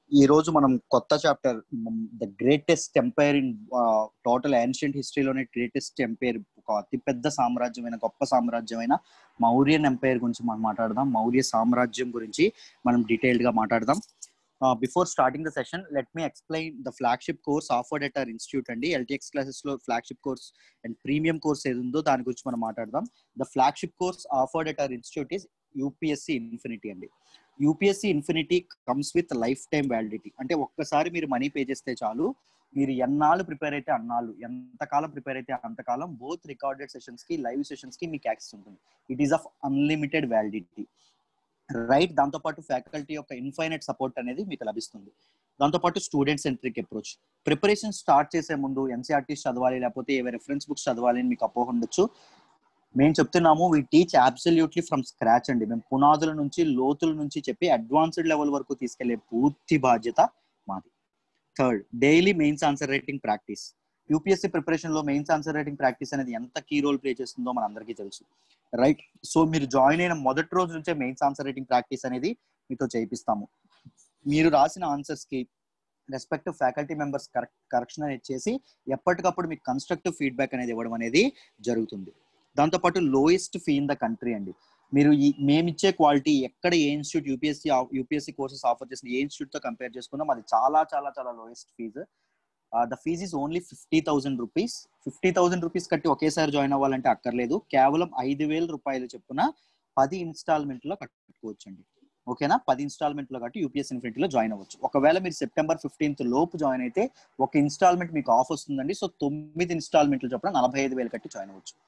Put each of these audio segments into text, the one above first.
ఈ రోజు మనం కొత్త chapter the greatest empire in total ancient హిస్టరీలోనే గ్రేటెస్ట్ ఎంపైర్ ఒక అతిపెద్ద సామ్రాజ్యమైన గొప్ప సామ్రాజ్యమైన మౌర్యన్ ఎంపైర్ గురించి మనం మాట్లాడదాం మౌర్య సామ్రాజ్యం గురించి మనం డీటెయిల్డ్ గా మాట్లాడదాం before starting the session let me explain the flagship course offered at our institute అండి ఎల్టీఎక్స్ క్లాసెస్ లో flagship course and premium course ఏది ఉందో దాని గురించి మనం మాట్లాడదాం the flagship course offered at our institute is UPSC infinity అండి UPSC infinity comes with lifetime validity అంటే ఒక్కసారి మీరు మనీ పే చేస్తే చాలు మీరు ఎన్నాళ్ళు ప్రిపేర్ అయితే అన్నాళ్ళు ఎంతకాలం ప్రిపేర్ అయితే అంతకాలం బోత్ రికార్డెడ్ సెషన్స్ కి లైవ్ సెషన్స్ కి మీకు యాక్సెస్ ఉంటుంది it is of unlimited validity right దాంతోపాటు ఫ్యాకల్టీ యొక్క ఇన్ఫైనైట్ సపోర్ట్ అనేది మీకు లభిస్తుంది దాంతోపాటు student centric approach preparation start చేసే ముందు ఎన్సీఆర్టీస్ చదవాలి లేకపోతే ఏవే రెఫరెన్స్ బుక్స్ చదవాలి అని మీకు అపోహ ఉండొచ్చు మేము చెప్తున్నాము we teach absolutely from scratch అండి మేము పునాదుల నుంచి లోతుల నుంచి చెప్పి అడ్వాన్స్డ్ లెవెల్ వరకు తీసుకెళ్లే పూర్తి బాధ్యత మాది third daily mains answer writing practice UPSC preparation లో మెయిన్స్ ఆన్సర్ రైటింగ్ ప్రాక్టీస్ అనేది ఎంత కీ రోల్ ప్లే చేస్తుందో మన అందరికీ తెలుసు రైట్ సో మీరు జాయిన్ అయిన మొదటి రోజు నుంచే మెయిన్స్ ఆన్సర్ రైటింగ్ ప్రాక్టీస్ అనేది మీతో చేయిస్తాము మీరు రాసిన ఆన్సర్స్ కి respective faculty members correct correction అనేది చేసి ఎప్పటికప్పుడు మీకు కన్స్ట్రక్టివ్ ఫీడ్బ్యాక్ అనేది ఇవ్వడం అనేది జరుగుతుంది దాంతోపాటు lowest fee in the country అండి మీరు ఈ మేమిచ్చే క్వాలిటీ ఎక్కడ ఏ institute UPSC UPSC courses offer చేసిన ఏ ఇన్స్టిట్యూట్ తో కంపేర్ చేసుకున్నాం అది చాలా చాలా చాలా lowest fees the fees is only fifty thousand rupees fifty thousand rupees కట్టి ఒకేసారి జాయిన్ అవ్వాలంటే అక్కర్లేదు కేవలం ఐదు వేల రూపాయలు చొప్పున పది ఇన్స్టాల్మెంట్ లో కట్టుకోవచ్చు అండి ఓకేనా పది ఇన్స్టాల్మెంట్ లో కట్టి యూపీఎస్ ఇన్ఫినిటీలో జాయిన్ అవ్వచ్చు ఒకవేళ మీరు సెప్టెంబర్ ఫిఫ్టీన్త్ లోపు జాయిన్ అయితే ఒక ఇన్స్టాల్మెంట్ మీకు ఆఫ్ వస్తుందండి సో తొమ్మిది ఇన్స్టాల్మెంట్లు చొప్పున నలభై ఐదు వేలు కట్టి జాయిన్ అవ్వచ్చు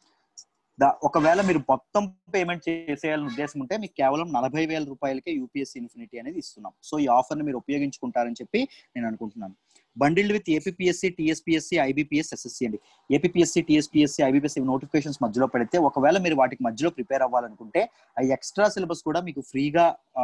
ఒకవేళ మీరు మొత్తం పేమెంట్ చేసేయాలని ఉద్దేశం ఉంటే మీకు కేవలం నలభై వేల రూపాయలకే యూపీఎస్సీ ఇన్ఫినిటీ అనేది ఇస్తున్నాం సో ఈ ఆఫర్ని మీరు ఉపయోగించుకుంటారని చెప్పి నేను అనుకుంటున్నాను bundled with APSC TSPSC IBPS SSC అండి ఏపీఎస్సీ టీఎస్పీఎస్సీ ఐబీపీఎస్సీ నోటిఫికేషన్స్ మధ్యలో పెడితే ఒకవేళ మీరు వాటికి మధ్యలో ప్రిపేర్ అవ్వాలనుకుంటే ఆ ఎక్స్ట్రా సిలబస్ కూడా మీకు ఫ్రీగా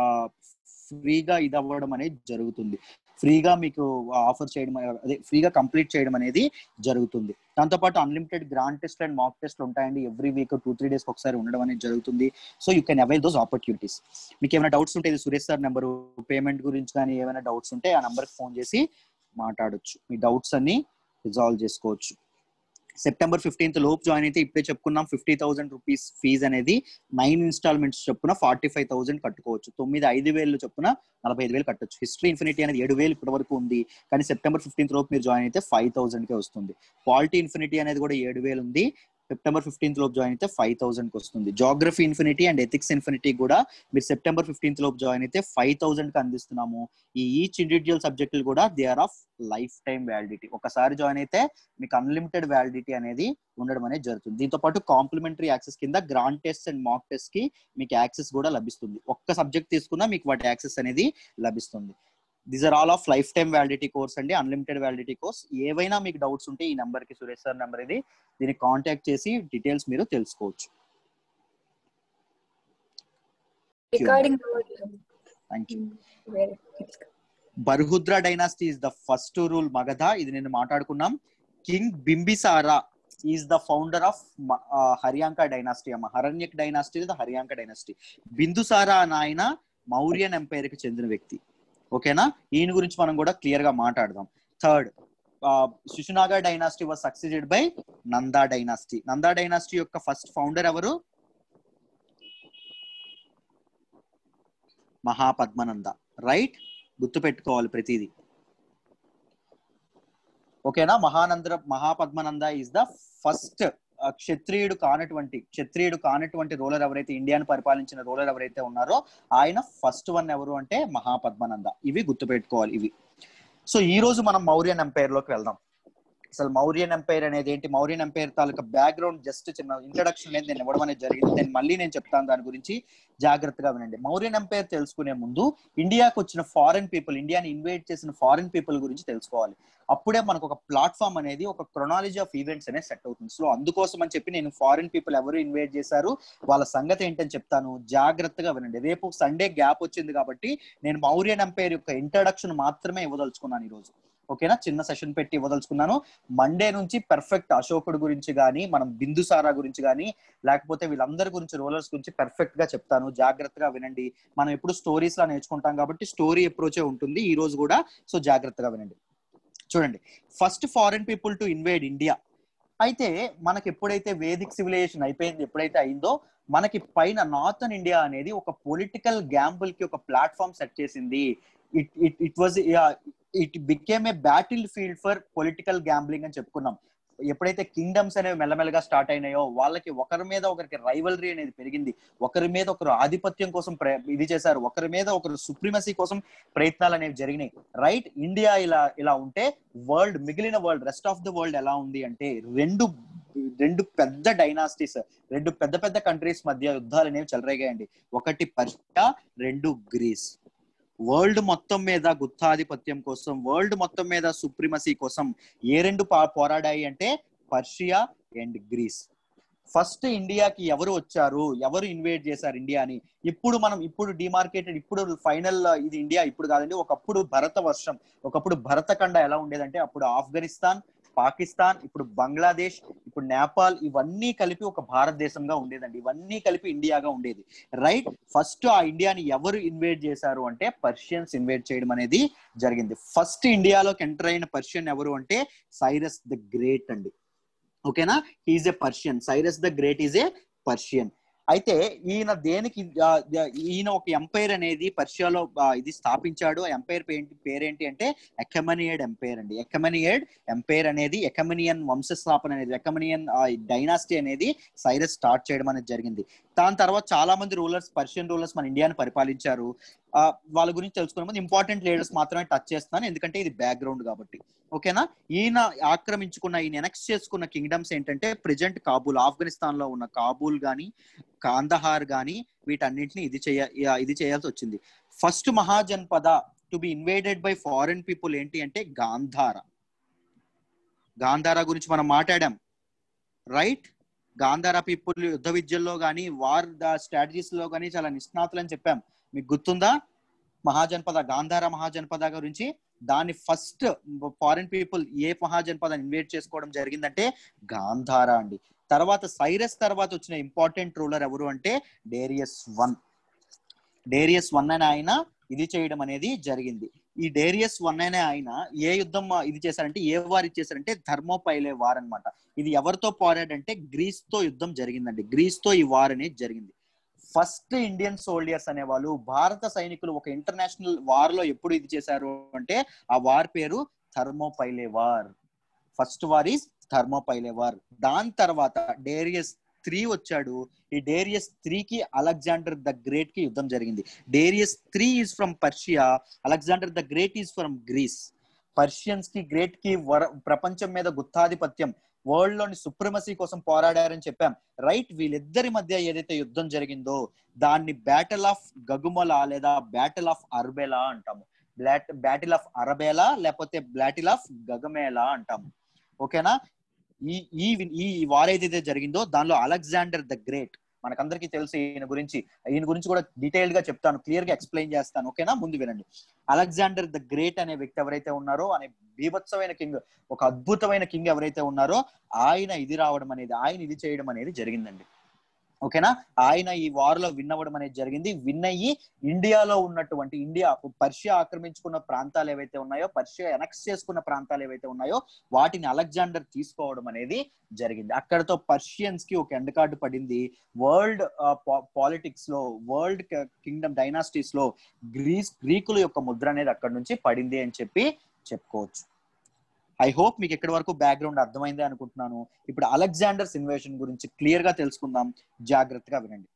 ఫ్రీగా ఇది అవ్వడం అనేది జరుగుతుంది ఫ్రీగా మీకు ఆఫర్ చేయడం అదే ఫ్రీగా కంప్లీట్ చేయడం అనేది జరుగుతుంది దాంతోపాటు unlimited grand test and mock test ఉంటాయండి every week two three days ఒకసారి ఉండడం అనేది జరుగుతుంది so you can avail those opportunities మీకు ఏమైనా డౌట్స్ ఉంటే సురేష్ సార్ నెంబరు పేమెంట్ గురించి కానీ ఏమైనా డౌట్స్ ఉంటే ఆ నెంబర్కి ఫోన్ చేసి మాట్లాడొచ్చు మీ డౌట్స్ అన్ని రిజాల్వ్ చేసుకోవచ్చు సెప్టెంబర్ ఫిఫ్టీన్త్ లోపు జాయిన్ అయితే ఇప్పుడే చెప్పుకున్నాం ఫిఫ్టీ థౌసండ్ రూపీస్ ఫీజ్ అనేది నైన్ ఇన్స్టాల్మెంట్స్ చొప్పున ఫార్టీ ఫైవ్ థౌసండ్ కట్టుకోవచ్చు తొమ్మిది ఐదు వేలు చొప్పున నలభై ఐదు వేలు కట్టొచ్చు హిస్టరీ ఇన్ఫినిటీ అనేది ఏడు వేలు ఇప్పటి వరకు ఉంది కానీ సెప్టెంబర్ ఫిఫ్టీన్త్ లోపు మీరు జాయిన్ అయితే ఫైవ్ థౌసండ్కే వస్తుంది క్వాలిటీ ఇన్ఫినిటీ అనేది కూడా ఏడు వేలు ఉంది సెప్టెంబర్ ఫిఫ్టీన్త్ లోపు జాయిన్ అయితే ఫైవ్ థౌసండ్ కి వస్తుంది geography infinity and ethics infinity కూడా మీరు సెప్టెంబర్ ఫిఫ్టీన్త్ లోపు జాయిన్ అయితే ఫైవ్ థౌసండ్ కి అందిస్తున్నాము ఈ ఈచ్ ఇండివిజువల్ సబ్జెక్టులు కూడా they are of lifetime validity ఒకసారి జాయిన్ అయితే మీకు అన్లిమిటెడ్ వ్యాలిడిటీ అనేది ఉండడం అనేది జరుగుతుంది దీంతో పాటు కాంప్లిమెంటరీ యాక్సెస్ కింద grand test and mock test కి మీకు యాక్సెస్ కూడా లభిస్తుంది ఒక్క సబ్జెక్ట్ తీసుకున్నా మీకు వాటి యాక్సెస్ అనేది లభిస్తుంది these are all of lifetime validity course అండి అన్లిమిటెడ్ వ్యాలిడిటీ కోర్స్ ఏవైనా మీకు డౌట్స్ ఉంటే ఈ నెంబర్ కి సురేష్ సార్ నెంబర్ ఇది దీన్ని కాంటాక్ట్ చేసి డీటెయిల్స్ మీరు తెలుసుకోవచ్చు రికార్డింగ్ థ్యాంక్ యూ బర్హుద్ర dynasty is the first rule Magadha ఇది నేను మాట్లాడుకున్నాం king Bimbisara is the founder of Haryanka dynasty అమ్మ Haryanka dynasty the Haryanka dynasty Bindusara అని ఆయన మౌర్యన్ ఎంపైర్ కి చెందిన వ్యక్తి ఓకేనా ఈయన గురించి మనం కూడా క్లియర్ గా మాట్లాడదాం third Shishunaga dynasty was succeeded by Nanda dynasty Nanda dynasty యొక్క ఫస్ట్ ఫౌండర్ ఎవరు మహాపద్మనంద రైట్ గుర్తు పెట్టుకోవాలి ప్రతిదీ ఓకేనా Mahananda Mahapadmananda is the first క్షత్రియుడు కానటువంటి క్షత్రియుడు కానటువంటి రూలర్ ఎవరైతే ఇండియాను పరిపాలించిన రూలర్ ఎవరైతే ఉన్నారో ఆయన ఫస్ట్ వన్ ఎవరు అంటే మహాపద్మనంద ఇవి గుర్తుపెట్టుకోవాలి ఇవి సో ఈ రోజు మనం మౌర్యన్ ఎంపైర్ లోకి వెళ్దాం అసలు మౌర్యన్ ఎంపైర్ అనేది ఏంటి మౌర్యన్ ఎంపైర్ తాలూకా బ్యాక్గ్రౌండ్ జస్ట్ చిన్న ఇంట్రడక్షన్ అనేది నేను ఇవ్వడం అనేది జరిగింది నేను మళ్ళీ నేను చెప్తాను దాని గురించి జాగ్రత్తగా వినండి మౌర్యన్ ఎంపైర్ తెలుసుకునే ముందు ఇండియాకు వచ్చిన ఫారెన్ పీపుల్ ఇండియాని ఇన్వైట్ చేసిన ఫారెన్ పీపుల్ గురించి తెలుసుకోవాలి అప్పుడే మనకు ఒక ప్లాట్ఫామ్ అనేది ఒక క్రొనాలజీ ఆఫ్ ఈవెంట్స్ అనేది సెట్ అవుతుంది సో అందుకోసం అని చెప్పి నేను ఫారిన్ పీపుల్ ఎవరు ఇన్వైట్ చేశారు వాళ్ళ సంగతి ఏంటని చెప్తాను జాగ్రత్తగా వినండి రేపు సండే గ్యాప్ వచ్చింది కాబట్టి నేను మౌర్యన్ ఎంపైర్ యొక్క ఇంట్రడక్షన్ మాత్రమే ఇవ్వదలుచుకున్నాను ఈ రోజు ఓకేనా చిన్న సెషన్ పెట్టి ఇవ్వదలుచుకున్నాను మండే నుంచి పర్ఫెక్ట్ అశోకుడు గురించి కానీ మనం బిందుసారా గురించి కానీ లేకపోతే వీళ్ళందరి గురించి రోలర్స్ గురించి పర్ఫెక్ట్ గా చెప్తాను జాగ్రత్తగా వినండి మనం ఎప్పుడు స్టోరీస్ లా నేర్చుకుంటాం కాబట్టి స్టోరీ అప్రోచే ఉంటుంది ఈ రోజు కూడా సో జాగ్రత్తగా వినండి చూడండి first foreign people to invade India అయితే మనకి ఎప్పుడైతే వేదిక్ సివిలైజేషన్ అయిపోయింది ఎప్పుడైతే అయిందో మనకి పైన నార్థన్ ఇండియా అనేది ఒక పొలిటికల్ గ్యాంబుల్ కి ఒక ప్లాట్ఫామ్ సెట్ చేసింది it it it was it became a battlefield for political gambling అని చెప్పుకున్నాం ఎప్పుడైతే కింగ్డమ్స్ అనేవి మెల్లమెల్లగా స్టార్ట్ అయినాయో వాళ్ళకి ఒకరి మీద ఒకరికి రైవలరీ అనేది పెరిగింది ఒకరి మీద ఒకరు ఆధిపత్యం కోసం ప్ర- ఇది చేశారు ఒకరి మీద ఒకరు సుప్రీమసీ కోసం ప్రయత్నాలు అనేవి జరిగినాయి రైట్ ఇండియా ఇలా ఇలా ఉంటే వరల్డ్ మిగిలిన world rest of the world ఎలా ఉంది అంటే రెండు రెండు పెద్ద డైనాసిటీస్ రెండు పెద్ద పెద్ద కంట్రీస్ మధ్య యుద్ధాలు అనేవి చెలరేగాయండి ఒకటి పర్షియా రెండు గ్రీస్ వరల్డ్ మొత్తం మీద గుత్తాధిపత్యం కోసం వరల్డ్ మొత్తం మీద సుప్రీమసీ కోసం ఏ రెండు పా- పోరాడాయి అంటే పర్షియా అండ్ గ్రీస్ ఫస్ట్ ఇండియాకి ఎవరు వచ్చారు ఎవరు ఇన్వేట్ చేశారు ఇండియాని ఇప్పుడు మనం ఇప్పుడు డిమార్కెటెడ్ ఇప్పుడు ఫైనల్ ఇది ఇండియా ఇప్పుడు కాదండి ఒకప్పుడు భరత వర్షం ఒకప్పుడు భరతఖండ ఎలా ఉండేదంటే అప్పుడు ఆఫ్ఘనిస్తాన్ పాకిస్తాన్ ఇప్పుడు బంగ్లాదేశ్ ఇప్పుడు నేపాల్ ఇవన్నీ కలిపి ఒక భారతదేశంగా ఉండేదండి ఇవన్నీ కలిపి ఇండియాగా ఉండేది రైట్ ఫస్ట్ ఆ ఇండియాని ఎవరు ఇన్వేట్ చేశారు అంటే పర్షియన్స్ ఇన్వేట్ చేయడం అనేది జరిగింది ఫస్ట్ ఇండియాలోకి ఎంటర్ అయిన పర్షియన్ ఎవరు అంటే సైరస్ ద గ్రేట్ అండి ఓకేనా is a Persian Cyrus the great is a Persian అయితే ఈయన దేనికి ఆ, ఈయన ఒక ఎంపైర్ అనేది పర్షియాలో ఆ, ఇది స్థాపించాడు ఆ ఎంపైర్ పేరేంటి పేరేంటి అంటే ఎకమనియడ్ ఎంపైర్ అండి ఎకమనియడ్ ఎంపైర్ అనేది ఎకమనియన్ వంశస్థాపన అనేది ఎకమనియన్ డైనాసిటీ అనేది సైరస్ స్టార్ట్ చేయడం అనేది జరిగింది దాని తర్వాత చాలా మంది రూలర్స్ పర్షియన్ రూలర్స్ మన ఇండియాని పరిపాలించారు ఆ, వాళ్ళ గురించి తెలుసుకునే ముందు ఇంపార్టెంట్ లీడర్స్ మాత్రమే టచ్ చేస్తున్నాను ఎందుకంటే ఇది బ్యాక్గ్రౌండ్ కాబట్టి ఓకేనా ఈయన ఆక్రమించుకున్న ఈయన ఎనెక్స్ చేసుకున్న కింగ్డమ్స్ ఏంటంటే ప్రెజెంట్ కాబూల్ ఆఫ్ఘనిస్తాన్ లో ఉన్న కాబూల్ గాని కాందహార్ గాని వీటన్నింటిని ఇది చేయ ఇది చేయాల్సి వచ్చింది first Mahajanapada to be invaded by foreign people ఏంటి అంటే గాంధార గాంధార గురించి మనం మాట్లాడాం రైట్ గాంధార పీపుల్ యుద్ధ విద్యల్లో కానీ వార్ స్ట్రాటజీస్ లో కానీ చాలా నిష్ణాతులు అని చెప్పాం మీకు గుర్తుందా మహాజనపద గాంధార మహాజనపద గురించి దాన్ని first foreign people a Mahajanapada invade చేసుకోవడం జరిగిందంటే గాంధార అండి తర్వాత సైరస్ తర్వాత వచ్చిన ఇంపార్టెంట్ రూలర్ ఎవరు అంటే డేరియస్ వన్ డేరియస్ వన్ అనే ఆయన ఇది చేయడం అనేది జరిగింది ఈ డేరియస్ వన్ అనే ఆయన ఏ యుద్ధం ఇది చేశారంటే ఏ వార్ ఇచ్చేసారంటే ధర్మోపైలే వార్ అన్నమాట ఇది ఎవరితో పోరాడంటే గ్రీస్ తో యుద్ధం జరిగిందండి గ్రీస్ తో ఈ వార్ అనేది జరిగింది ఫస్ట్ ఇండియన్ సోల్జర్స్ అనే వాళ్ళు భారత సైనికులు ఒక ఇంటర్నేషనల్ వార్ లో ఎప్పుడు ఇది చేశారు అంటే ఆ వార్ పేరు Thermopylae war first war is Thermopylae war దాని తర్వాత డేరియస్ త్రీ వచ్చాడు ఈ డేరియస్ త్రీ కి అలెగ్జాండర్ ద గ్రేట్ కి యుద్ధం జరిగింది Darius three is from Persia Alexander the great is from Greece Persians కి గ్రేట్ కి వర ప్రపంచం మీద గుత్తాధిపత్యం వరల్డ్ లోని సుప్రమసీ కోసం పోరాడారని చెప్పాం రైట్ వీళ్ళిద్దరి మధ్య ఏదైతే యుద్ధం జరిగిందో దాన్ని బ్యాటిల్ ఆఫ్ గగుమల లేదా బ్యాటిల్ ఆఫ్ అర్బెలా అంటాము బ్లాట్ బ్యాటిల్ ఆఫ్ అరబేలా లేకపోతే బ్లాటిల్ ఆఫ్ గగమేలా అంటాము ఓకేనా ఈ ఈ ఈ వార్ ఏదైతే జరిగిందో దానిలో అలెగ్జాండర్ ద గ్రేట్ మనకందరికీ తెలుసు ఈయన గురించి ఈయన గురించి కూడా డీటెయిల్డ్ గా చెప్తాను క్లియర్ గా ఎక్స్ప్లెయిన్ చేస్తాను ఓకేనా ముందు వినండి అలెగ్జాండర్ ద గ్రేట్ అనే వ్యక్తి ఎవరైతే ఉన్నారో అనే బీభత్సమైన కింగ్ ఒక అద్భుతమైన కింగ్ ఎవరైతే ఉన్నారో ఆయన ఇది రావడం అనేది ఆయన ఇది చేయడం అనేది జరిగిందండి ఓకేనా ఆయన ఈ వార్ లో విన్ అవ్వడం అనేది జరిగింది విన్ అయ్యి ఇండియాలో ఉన్నటువంటి ఇండియా పర్షియా ఆక్రమించుకున్న ప్రాంతాలు ఏవైతే ఉన్నాయో పర్షియా ఎనక్స్ చేసుకున్న ప్రాంతాలు ఏవైతే ఉన్నాయో వాటిని అలెగ్జాండర్ తీసుకోవడం అనేది జరిగింది అక్కడతో పర్షియన్స్ కి ఒక ఎండ్ కార్డు పడింది వరల్డ్ పాలిటిక్స్ లో వరల్డ్ కింగ్డమ్ డైనాసిటీస్ లో గ్రీస్ గ్రీకుల యొక్క ముద్ర అనేది అక్కడ నుంచి పడింది అని చెప్పి చెప్పుకోవచ్చు ఐ హోప్ మీకు ఎక్కడి వరకు బ్యాక్గ్రౌండ్ అర్థమైంది అనుకుంటున్నాను ఇప్పుడు అలెగ్జాండర్స్ ఇన్వేషన్ గురించి క్లియర్ గా తెలుసుకుందాం జాగ్రత్తగా వినండి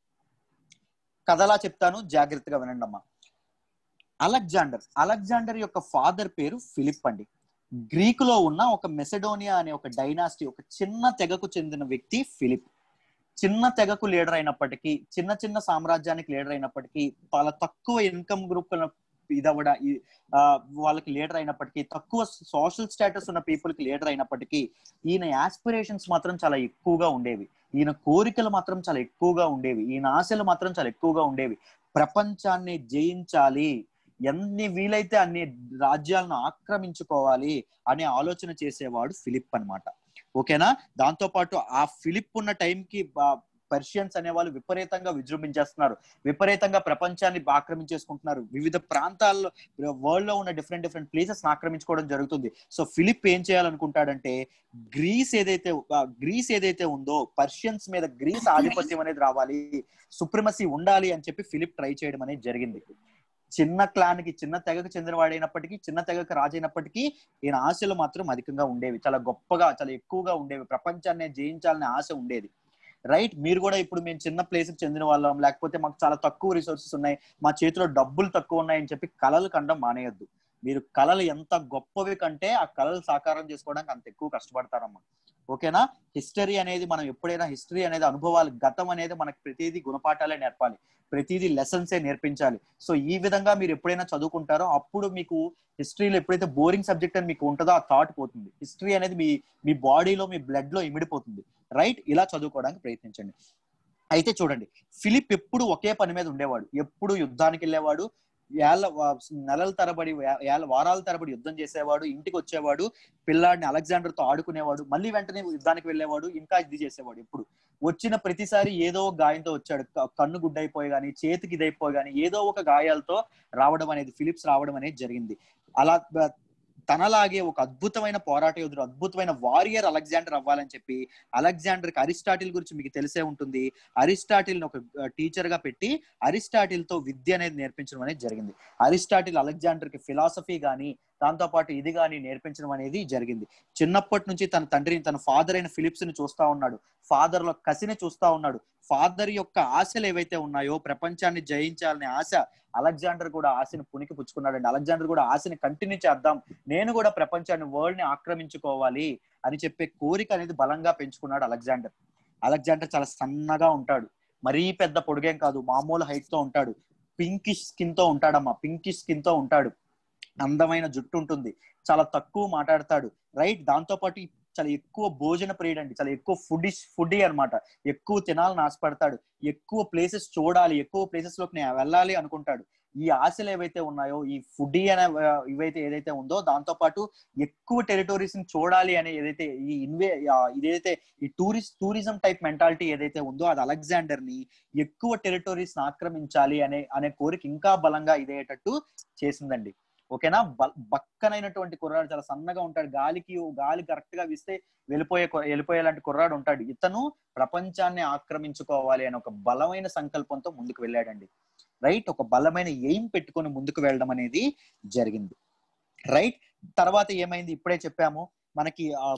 కథలా చెప్తాను జాగ్రత్తగా వినండి అమ్మా అలెగ్జాండర్ అలెగ్జాండర్ యొక్క ఫాదర్ పేరు ఫిలిప్ అండి గ్రీకులో ఉన్న ఒక మెసడోనియా అనే ఒక డైనాసిటీ ఒక చిన్న తెగకు చెందిన వ్యక్తి ఫిలిప్ చిన్న తెగకు లీడర్ అయినప్పటికీ చిన్న చిన్న సామ్రాజ్యానికి లీడర్ అయినప్పటికీ చాలా తక్కువ ఇన్కమ్ గ్రూప్ ఇదవడ వాళ్ళకి లీడర్ అయినప్పటికీ తక్కువ సోషల్ స్టేటస్ ఉన్న పీపుల్ కి లీడర్ అయినప్పటికీ ఈయన యాస్పిరేషన్స్ మాత్రం చాలా ఎక్కువగా ఉండేవి ఈయన కోరికలు మాత్రం చాలా ఎక్కువగా ఉండేవి ఈయన ఆశలు మాత్రం చాలా ఎక్కువగా ఉండేవి ప్రపంచాన్ని జయించాలి ఎన్ని వీలైతే అన్ని రాజ్యాలను ఆక్రమించుకోవాలి అనే ఆలోచన చేసేవాడు ఫిలిప్ అన్నమాట ఓకేనా దాంతో పాటు ఆ ఫిలిప్ ఉన్న టైంకి పర్షియన్స్ అనే వాళ్ళు విపరీతంగా విజృంభించేస్తున్నారు విపరీతంగా ప్రపంచాన్ని ఆక్రమించేసుకుంటున్నారు వివిధ ప్రాంతాల్లో వరల్డ్ లో ఉన్న డిఫరెంట్ డిఫరెంట్ ప్లేసెస్ ఆక్రమించుకోవడం జరుగుతుంది సో ఫిలిప్ ఏం చేయాలనుకుంటాడంటే గ్రీస్ ఏదైతే ఆ, గ్రీస్ ఏదైతే ఉందో పర్షియన్స్ మీద గ్రీస్ ఆధిపత్యం అనేది రావాలి సుప్రిమసీ ఉండాలి అని చెప్పి ఫిలిప్ ట్రై చేయడం అనేది జరిగింది చిన్న క్లాన్ కి చిన్న తెగకు చెందినవాడైనప్పటికీ చిన్న తెగకు రాజైనప్పటికీ ఈయన ఆశలు మాత్రం అధికంగా ఉండేవి చాలా గొప్పగా చాలా ఎక్కువగా ఉండేవి ప్రపంచాన్ని జయించాలనే ఆశ ఉండేది రైట్ మీరు కూడా ఇప్పుడు మేము చిన్న ప్లేస్ కి చెందిన వాళ్ళం లేకపోతే మాకు చాలా తక్కువ రిసోర్సెస్ ఉన్నాయి మా చేతిలో డబ్బులు తక్కువ ఉన్నాయని చెప్పి కళలు కండం మానేయొద్దు మీరు కళలు ఎంత గొప్పవి కంటే ఆ కళలు సాకారం చేసుకోవడానికి అంత ఎక్కువ కష్టపడతారమ్మా ఓకేనా హిస్టరీ అనేది మనం ఎప్పుడైనా హిస్టరీ అనేది అనుభవాలు గతం అనేది మనకి ప్రతిదీ గుణపాఠాలే నేర్పాలి ప్రతిదీ లెసన్సే నేర్పించాలి సో ఈ విధంగా మీరు ఎప్పుడైనా చదువుకుంటారో అప్పుడు మీకు హిస్టరీలో ఎప్పుడైతే బోరింగ్ సబ్జెక్ట్ అని మీకు ఉంటుందో ఆ థాట్ పోతుంది హిస్టరీ అనేది మీ మీ బాడీలో మీ బ్లడ్ లో ఇమిడిపోతుంది రైట్ ఇలా చదువుకోవడానికి ప్రయత్నించండి అయితే చూడండి ఫిలిప్ ఎప్పుడు ఒకే పని మీద ఉండేవాడు ఎప్పుడు యుద్ధానికి వెళ్ళేవాడు ఏళ్ళ వా- నెలల తరబడి వా- ఏళ్ళ వారాల తరబడి యుద్ధం చేసేవాడు ఇంటికి వచ్చేవాడు పిల్లాడిని అలెగ్జాండర్ తో ఆడుకునేవాడు మళ్ళీ వెంటనే యుద్ధానికి వెళ్ళేవాడు ఇంకా ఇది చేసేవాడు ఎప్పుడు వచ్చిన ప్రతిసారి ఏదో ఒక గాయంతో వచ్చాడు క- కన్ను గుడ్డైపోయి గానీ చేతికి ఇదైపోయి గానీ ఏదో ఒక గాయాలతో రావడం అనేది ఫిలిప్స్ రావడం అనేది జరిగింది అలా బ- తనలాగే ఒక అద్భుతమైన పోరాట యోధుడు అద్భుతమైన వారియర్ అలెగ్జాండర్ అవ్వాలని చెప్పి అలెగ్జాండర్ కి అరిస్టాటిల్ గురించి మీకు తెలిసే ఉంటుంది అరిస్టాటిల్ ఒక టీచర్ గా పెట్టి అరిస్టాటిల్ తో విద్య అనేది నేర్పించడం అనేది జరిగింది అరిస్టాటిల్ అలెగ్జాండర్ కి ఫిలాసఫీ గానీ దాంతో పాటు ఇది గానీ నేర్పించడం అనేది జరిగింది చిన్నప్పటి నుంచి తన తండ్రిని తన ఫాదర్ అయిన ఫిలిప్స్ ని చూస్తా ఉన్నాడు ఫాదర్ లో కసిని చూస్తా ఉన్నాడు ఫాదర్ యొక్క ఆశలు ఏవైతే ఉన్నాయో ప్రపంచాన్ని జయించాలనే ఆశ అలెగ్జాండర్ కూడా ఆశని పునికి పుచ్చుకున్నాడండి అలెగ్జాండర్ కూడా ఆశని కంటిన్యూ చేద్దాం నేను కూడా ప్రపంచాన్ని వరల్డ్ ని ఆక్రమించుకోవాలి అని చెప్పే కోరిక అనేది బలంగా పెంచుకున్నాడు అలెగ్జాండర్ అలెగ్జాండర్ చాలా సన్నగా ఉంటాడు మరీ పెద్ద పొడుగేం కాదు మామూలు హైట్ తో ఉంటాడు పింకిష్ స్కిన్ తో ఉంటాడమ్మా పింకిష్ స్కిన్ తో ఉంటాడు అందమైన జుట్టు ఉంటుంది చాలా తక్కువ మాట్లాడతాడు రైట్ దాంతో పాటు చాలా ఎక్కువ భోజన ప్రియుడు అండి చాలా ఎక్కువ ఫుడ్ ఫుడ్ అన్నమాట ఎక్కువ తినాలని ఆశపడతాడు ఎక్కువ ప్లేసెస్ చూడాలి ఎక్కువ ప్లేసెస్ లోకి నేను వెళ్ళాలి అనుకుంటాడు ఈ ఆశలు ఏవైతే ఉన్నాయో ఈ ఫుడీ అనే ఆ, ఇవైతే ఏదైతే ఉందో దాంతో పాటు ఎక్కువ టెరిటోరీస్ ని చూడాలి అనే ఏదైతే ఈ ఇన్వే ఆ, ఇదైతే ఈ టూరిస్ట్ టూరిజం టైప్ మెంటాలిటీ ఏదైతే ఉందో అది అలెగ్జాండర్ ని ఎక్కువ టెరిటోరీస్ ఆక్రమించాలి అనే అనే కోరిక ఇంకా బలంగా ఇదేటట్టు చేసిందండి ఓకేనా బ- బక్కనైనటువంటి కుర్రాడు చాలా సన్నగా ఉంటాడు గాలికి గాలి కరెక్ట్ గా వీస్తే వెళ్ళిపోయే కు- వెళ్ళిపోయేలాంటి కుర్రాడు ఉంటాడు ఇతను ప్రపంచాన్ని ఆక్రమించుకోవాలి అనే ఒక బలమైన సంకల్పంతో ముందుకు వెళ్ళాడండి రైట్ ఒక బలమైన ఎయిమ్ పెట్టుకొని ముందుకు వెళ్ళడం అనేది జరిగింది రైట్ తర్వాత ఏమైంది ఇప్పుడే చెప్పాము మనకి ఆ,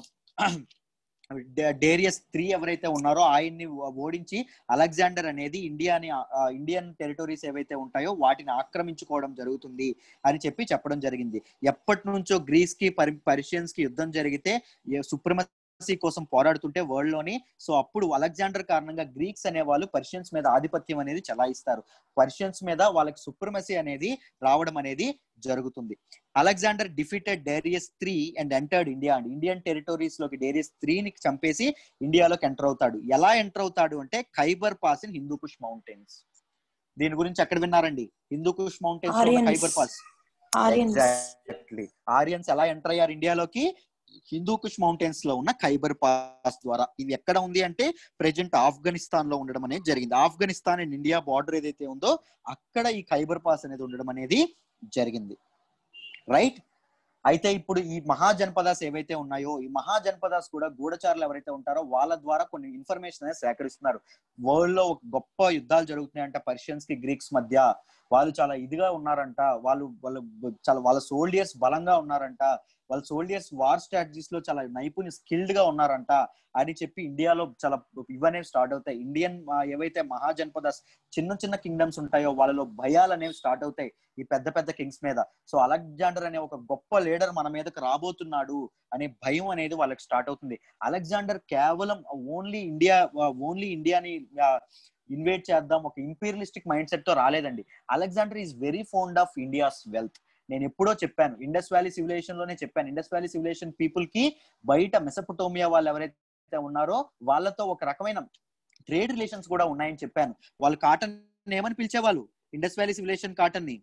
డే- డేరియస్ త్రీ ఎవరైతే ఉన్నారో ఆయన్ని ఓడించి అలెగ్జాండర్ అనేది ఇండియాని ఆ, ఇండియన్ టెరిటరీస్ ఏవైతే ఉంటాయో వాటిని ఆక్రమించుకోవడం జరుగుతుంది అని చెప్పి చెప్పడం జరిగింది ఎప్పటి నుంచో గ్రీస్ కి పరి పర్షియన్స్ కి యుద్ధం జరిగితే సుప్రమసీ కోసం పోరాడుతుంటే వరల్డ్ లోని సో అప్పుడు అలెగ్జాండర్ కారణంగా గ్రీక్స్ అనే వాళ్ళు పర్షియన్స్ మీద ఆధిపత్యం అనేది చలాయిస్తారు పర్షియన్స్ మీద వాళ్ళకి సుప్రమసీ అనేది రావడం అనేది జరుగుతుంది Alexander defeated Darius three and entered India and Indian territories లోకి డేరియస్ త్రీని చంపేసి ఇండియాలోకి ఎంటర్ అవుతాడు ఎలా ఎంటర్ అవుతాడు అంటే Khyber pass in Hindu Kush mountains దీని గురించి ఎక్కడ విన్నారండి Hindu Kush mountains Aryans. Khyber pass Aryans exactly Aryans ఎలా ఎంటర్ అయ్యారు ఇండియాలోకి హిందూ కుష్ మౌంటైన్స్ లో ఉన్న ఖైబర్ పాస్ ద్వారా ఇవి ఎక్కడ ఉంది అంటే ప్రెజెంట్ ఆఫ్ఘనిస్తాన్ లో ఉండడం అనేది జరిగింది ఆఫ్ఘనిస్తాన్ అండ్ ఇండియా బార్డర్ ఏదైతే ఉందో అక్కడ ఈ ఖైబర్ పాస్ అనేది ఉండడం అనేది జరిగింది రైట్ అయితే ఇప్పుడు ఈ మహాజనపదాస్ ఏవైతే ఉన్నాయో ఈ మహాజనపదాస్ కూడా గూఢచారులు ఎవరైతే ఉంటారో వాళ్ళ ద్వారా కొన్ని ఇన్ఫర్మేషన్ అనేది సేకరిస్తున్నారు వరల్డ్ లో ఒక గొప్ప యుద్ధాలు జరుగుతున్నాయంట పర్షియన్స్ కి గ్రీక్స్ మధ్య వాళ్ళు చాలా ఇదిగా ఉన్నారంట వాళ్ళు వాళ్ళు చాలా వాళ్ళ సోల్డియర్స్ బలంగా ఉన్నారంట వాళ్ళ సోల్డియర్స్ వార్ స్ట్రాటజీస్ లో చాలా నైపుణ్య స్కిల్డ్ గా ఉన్నారంట అని చెప్పి ఇండియాలో చాలా ఇవనేవి స్టార్ట్ అవుతాయి ఇండియన్ ఆ, ఏవైతే మహాజనపదాస్ చిన్న చిన్న కింగ్డమ్స్ ఉంటాయో వాళ్ళలో భయాలు అనేవి స్టార్ట్ అవుతాయి ఈ పెద్ద పెద్ద కింగ్స్ మీద సో అలెగ్జాండర్ అనే ఒక గొప్ప లీడర్ మన మీదకి రాబోతున్నాడు అనే భయం అనేది వాళ్ళకి స్టార్ట్ అవుతుంది అలెగ్జాండర్ కేవలం ఓన్లీ ఇండియా ఓన్లీ ఇండియాని ఇన్వైట్ చేద్దాం ఒక ఇంపీరియలిస్టిక్ మైండ్ సెట్ తో రాలేదండి Alexander is very fond of India's wealth నేను ఎప్పుడో చెప్పాను ఇండస్ వ్యాలీ సివిలైజేషన్ లోనే చెప్పాను ఇండస్ వ్యాలీ సివిలైజేషన్ పీపుల్ కి బయట మెసపటోమియా వాళ్ళు ఎవరైతే ఉన్నారో వాళ్ళతో ఒక రకమైన ట్రేడ్ రిలేషన్స్ కూడా ఉన్నాయని చెప్పాను వాళ్ళు కాటన్ ఏమని పిలిచేవాళ్ళు ఇండస్ వ్యాలీ సివిలైజేషన్ కాటన్ ని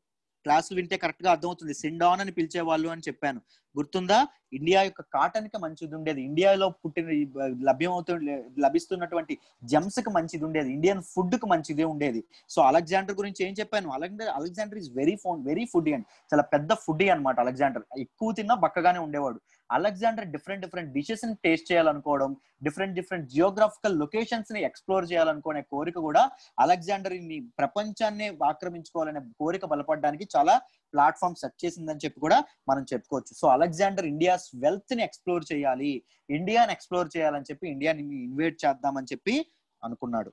క్లాసులు వింటే కరెక్ట్ గా అర్థమవుతుంది సిండాన్ అని పిలిచేవాళ్ళు అని చెప్పాను గుర్తుందా ఇండియా యొక్క కాటన్ కి మంచిది ఉండేది ఇండియాలో పుట్టిన ఈ బ- లభ్యమవుతు లభిస్తున్నటువంటి జెమ్స్ కి మంచిది ఉండేది ఇండియన్ ఫుడ్ కి మంచిది ఉండేది సో అలెగ్జాండర్ గురించి ఏం చెప్పాను Alexander Alexander is very fond very food and చాలా పెద్ద ఫుడ్ అన్నమాట అలెగ్జాండర్ ఎక్కువ తిన్నా బక్కగానే ఉండేవాడు అలెగ్జాండర్ డిఫరెంట్ డిఫరెంట్ డిషెస్ ని టేస్ట్ చేయాలనుకోవడం డిఫరెంట్ డిఫరెంట్ జియోగ్రాఫికల్ లొకేషన్స్ ని ఎక్స్ప్లోర్ చేయాలనుకునే కోరిక కూడా అలెగ్జాండర్ ని ప్రపంచాన్ని ఆక్రమించుకోవాలనే కోరిక బలపడడానికి చాలా ప్లాట్ఫామ్ సెట్ చేసిందని చెప్పి కూడా మనం చెప్పుకోవచ్చు సో అలెగ్జాండర్ ఇండియాస్ వెల్త్ ని ఎక్స్ప్లోర్ చేయాలి ఇండియాని ఎక్స్ప్లోర్ చేయాలని చెప్పి ఇండియాని ఇన్వైట్ చేద్దామని చెప్పి అనుకున్నాడు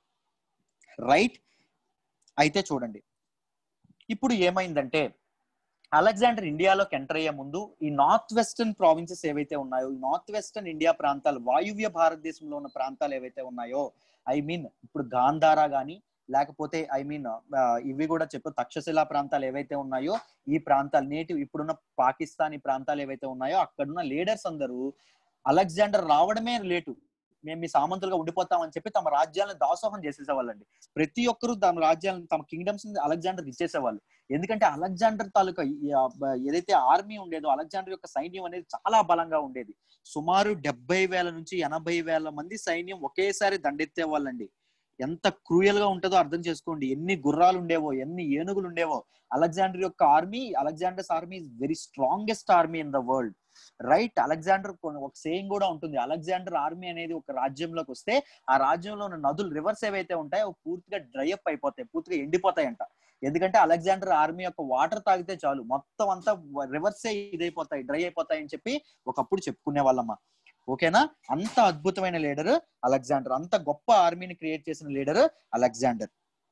రైట్ అయితే చూడండి ఇప్పుడు ఏమైందంటే అలెగ్జాండర్ ఇండియాలోకి ఎంటర్ అయ్యే ముందు ఈ నార్త్ వెస్టర్న్ ప్రావిన్సెస్ ఏవైతే ఉన్నాయో ఈ నార్త్ వెస్టర్న్ ఇండియా ప్రాంతాలు వాయువ్య భారతదేశంలో ఉన్న ప్రాంతాలు ఏవైతే ఉన్నాయో ఐ మీన్ ఇప్పుడు గాంధారా గాని లేకపోతే ఐ మీన్ ఇవి కూడా చెప్పు తక్షశిలా ప్రాంతాలు ఏవైతే ఉన్నాయో ఈ ప్రాంతాలు నేటి ఇప్పుడున్న పాకిస్తాన్ ఈ ప్రాంతాలు ఏవైతే ఉన్నాయో అక్కడున్న లీడర్స్ అందరూ అలెగ్జాండర్ రావడమే లేటు మేము మీ సామంతులుగా ఉండిపోతామని చెప్పి తమ రాజ్యాలను దాసోహం చేసేసేవాళ్ళండి ప్రతి ఒక్కరు తమ రాజ్యాలను తమ కింగ్డమ్స్ అలెగ్జాండర్ ఇచ్చేసేవాళ్ళు ఎందుకంటే అలెగ్జాండర్ తాలూకా ఈ, ఆ, బ- ఏదైతే ఆర్మీ ఉండేదో అలెగ్జాండర్ యొక్క సైన్యం అనేది చాలా బలంగా ఉండేది సుమారు డెబ్బై వేల నుంచి ఎనభై వేల మంది సైన్యం ఒకేసారి దండెత్తే వాళ్ళండి ఎంత క్రూయల్ గా ఉంటుందో అర్థం చేసుకోండి ఎన్ని గుర్రాలు ఉండేవో ఎన్ని ఏనుగులు ఉండేవో అలెగ్జాండర్ యొక్క army Alexander's army is very strongest army in the world right Alexander కొ- ఒక సేయింగ్ కూడా ఉంటుంది అలెగ్జాండర్ ఆర్మీ అనేది ఒక రాజ్యంలోకి వస్తే ఆ రాజ్యంలో ఉన్న నదులు రివర్స్ ఏవైతే ఉంటాయో అవి పూర్తిగా డ్రై అప్ అయిపోతాయి పూర్తిగా ఎండిపోతాయంట ఎందుకంటే అలెగ్జాండర్ ఆర్మీ యొక్క వాటర్ తాగితే చాలు మొత్తం అంతా రివర్సే ఇదైపోతాయి డ్రై అయిపోతాయి అని చెప్పి ఒకప్పుడు చెప్పుకునే వాళ్ళమ్మా ఓకేనా అంత అద్భుతమైన లీడర్ అలెగ్జాండర్ అంత గొప్ప ఆర్మీని క్రియేట్ చేసిన లీడర్ అలెగ్జాండర్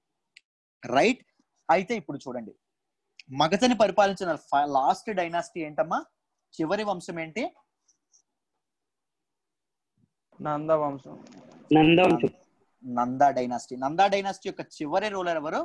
రైట్ అయితే ఇప్పుడు చూడండి మగధని పరిపాలించిన లాస్ట్ డైనాసిటీ ఏంటమ్మా చివరి వంశం ఏంటి నంద వంశం నందవంశం నందా డైనాసిటీ నందా డైనాసిటీ యొక్క చివరి రూలర్ ఎవరు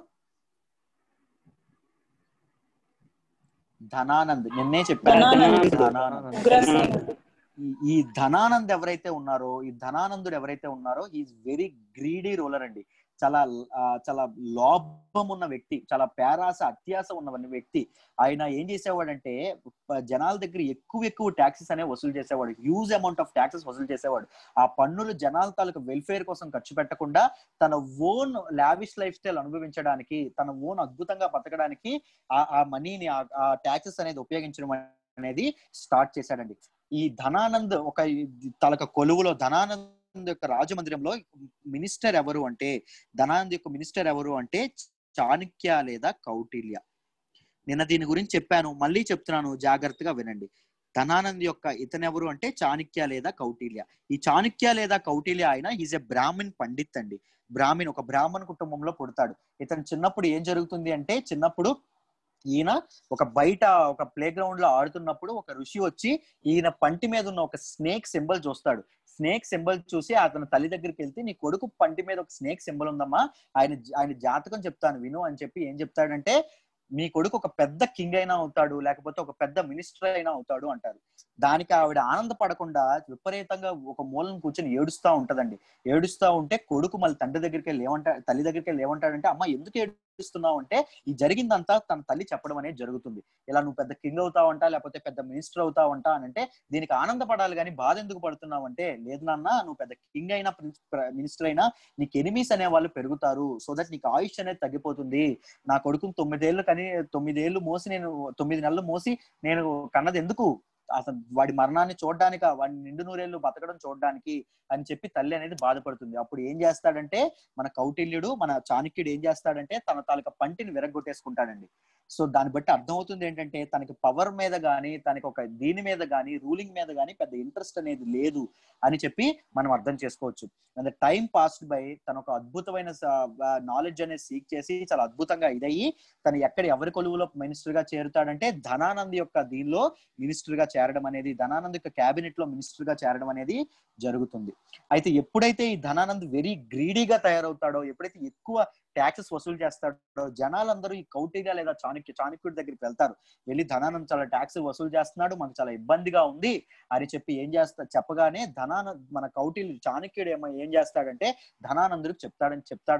ధనానంద్ నిన్నే చెప్పాను ధనానంద్. ధనానంద్ ఉగ్రసేన ఈ- ఈ ధనానంద్ ఎవరైతే ఉన్నారో ఈ ధనానందుడు ఎవరైతే ఉన్నారో ఈజ్ వెరీ గ్రీడీ రూలర్ అండి చాలా ఆ, చాలా లోభం ఉన్న వ్యక్తి చాలా పేరాస అత్యాస ఉన్న వ్యక్తి ఆయన ఏం చేసేవాడంటే ప- జనాల దగ్గర ఎక్కువ ఎక్కువ ట్యాక్సెస్ అనేవి వసూలు చేసేవాడు హ్యూజ్ అమౌంట్ ఆఫ్ ట్యాక్సెస్ వసూలు చేసేవాడు ఆ పన్నులు జనాల తాలూకు వెల్ఫేర్ కోసం ఖర్చు పెట్టకుండా తన ఓన్ లావిష్ లైఫ్ స్టైల్ అనుభవించడానికి తన ఓన్ అద్భుతంగా బతకడానికి ఆ ఆ మనీని ఆ ట్యాక్సెస్ అనేది ఉపయోగించడం అనేది స్టార్ట్ చేశాడండి ఈ ధనానంద్ ఒక తలక కొలువులో ధనానంద్ యొక్క రాజమందిరంలో మినిస్టర్ ఎవరు అంటే ధనానంద్ యొక్క మినిస్టర్ ఎవరు అంటే చాణక్య లేదా కౌటిల్య నిన్న దీని గురించి చెప్పాను మళ్ళీ చెప్తున్నాను జాగ్రత్తగా వినండి ధనానంద్ యొక్క ఇతను ఎవరు అంటే చాణక్య లేదా కౌటిల్య ఈ చాణక్య లేదా కౌటిల్య ఆయన ఈజ్ ఎ బ్రాహ్మణ్ పండిత్ అండి బ్రాహ్మణ్ ఒక బ్రాహ్మణ కుటుంబంలో పుడతాడు ఇతను చిన్నప్పుడు ఏం జరుగుతుంది అంటే చిన్నప్పుడు ఈయన ఒక బయట ఒక ప్లే గ్రౌండ్ లో ఆడుతున్నప్పుడు ఒక ఋషి వచ్చి ఈయన పంటి మీద ఉన్న ఒక స్నేక్ సింబల్ చూస్తాడు స్నేక్ సింబల్ చూసి అతని తల్లి దగ్గరికి వెళ్తే నీ కొడుకు పంటి మీద ఒక స్నేక్ సింబల్ ఉందమ్మా ఆయన ఆయన జాతకం చెప్తాను విను అని చెప్పి ఏం చెప్తాడంటే మీ కొడుకు ఒక పెద్ద కింగ్ అయినా అవుతాడు లేకపోతే ఒక పెద్ద మినిస్టర్ అయినా అవుతాడు అంటారు దానికి ఆవిడ ఆనందపడకుండా విపరీతంగా ఒక మూలను కూర్చొని ఏడుస్తా ఉంటదండి ఏడుస్తా ఉంటే కొడుకు మళ్ళీ తండ్రి దగ్గరికి వెళ్ళి ఏమంటా తల్లి దగ్గరికి వెళ్ళి ఏమంటాడంటే అమ్మ ఎందుకు ఏడుస్తున్నావు అంటే ఈ జరిగిందంతా తన తల్లి చెప్పడం అనేది జరుగుతుంది ఇలా నువ్వు పెద్ద కింగ్ అవుతావంట లేకపోతే పెద్ద మినిస్టర్ అవుతావంట అని అంటే దీనికి ఆనందపడాలి కానీ బాధ ఎందుకు పడుతున్నావు అంటే లేదు నాన్న నువ్వు పెద్ద కింగ్ అయినా మినిస్టర్ అయినా నీకు ఎనిమీస్ అనే వాళ్ళు పెరుగుతారు సో దట్ నీకు ఆయుష్ అనేది తగ్గిపోతుంది నా కొడుకు తొమ్మిదేళ్ళు కని తొమ్మిదేళ్ళు మోసి నేను తొమ్మిది నెలలు మోసి నేను కన్నది ఎందుకు అసలు వాడి మరణాన్ని చూడడానిక వాడి నిండు నూరేళ్ళు బతకడం చూడడానికి అని చెప్పి తల్లి అనేది బాధపడుతుంది అప్పుడు ఏం చేస్తాడంటే మన కౌటిల్యుడు మన చాణక్యుడు ఏం చేస్తాడంటే తన తాలూకా పంటిని విరగొట్టేసుకుంటాడండి సో దాన్ని బట్టి అర్థమవుతుంది ఏంటంటే తనకి పవర్ మీద గానీ తనకి ఒక దీని మీద గానీ రూలింగ్ మీద గానీ పెద్ద ఇంట్రెస్ట్ అనేది లేదు అని చెప్పి మనం అర్థం చేసుకోవచ్చు అండ్ టైం పాస్డ్ బై తన ఒక అద్భుతమైన నాలెడ్జ్ అనేది సీక్ చేసి చాలా అద్భుతంగా ఇదయ్యి తను ఎక్కడ ఎవరి కొలువులో మినిస్టర్ గా చేరుతాడంటే ధనానంద్ యొక్క దీనిలో మినిస్టర్ గా చేరడం అనేది ధనానంద్ యొక్క క్యాబినెట్ లో మినిస్టర్ గా చేరడం అనేది జరుగుతుంది అయితే ఎప్పుడైతే ఈ ధనానంద్ వెరీ గ్రీడీగా తయారవుతాడో ఎప్పుడైతే ఎక్కువ ట్యాక్సెస్ వసూలు చేస్తాడో జనాలందరూ ఈ కౌటిగా లేదా చాణక్య చాణక్యుడి దగ్గరికి వెళ్తారు వెళ్ళి ధనానంద్ చాలా ట్యాక్స్ వసూలు చేస్తున్నాడు మనకు చాలా ఇబ్బందిగా ఉంది అని చెప్పి ఏం చేస్తా చెప్పగానే ధనానంద్ మన కౌటిల్య చాణక్యుడు ఏమో ఏం చేస్తాడంటే ధనానందుడికి చెప్తాడని చెప్తాడమ్మా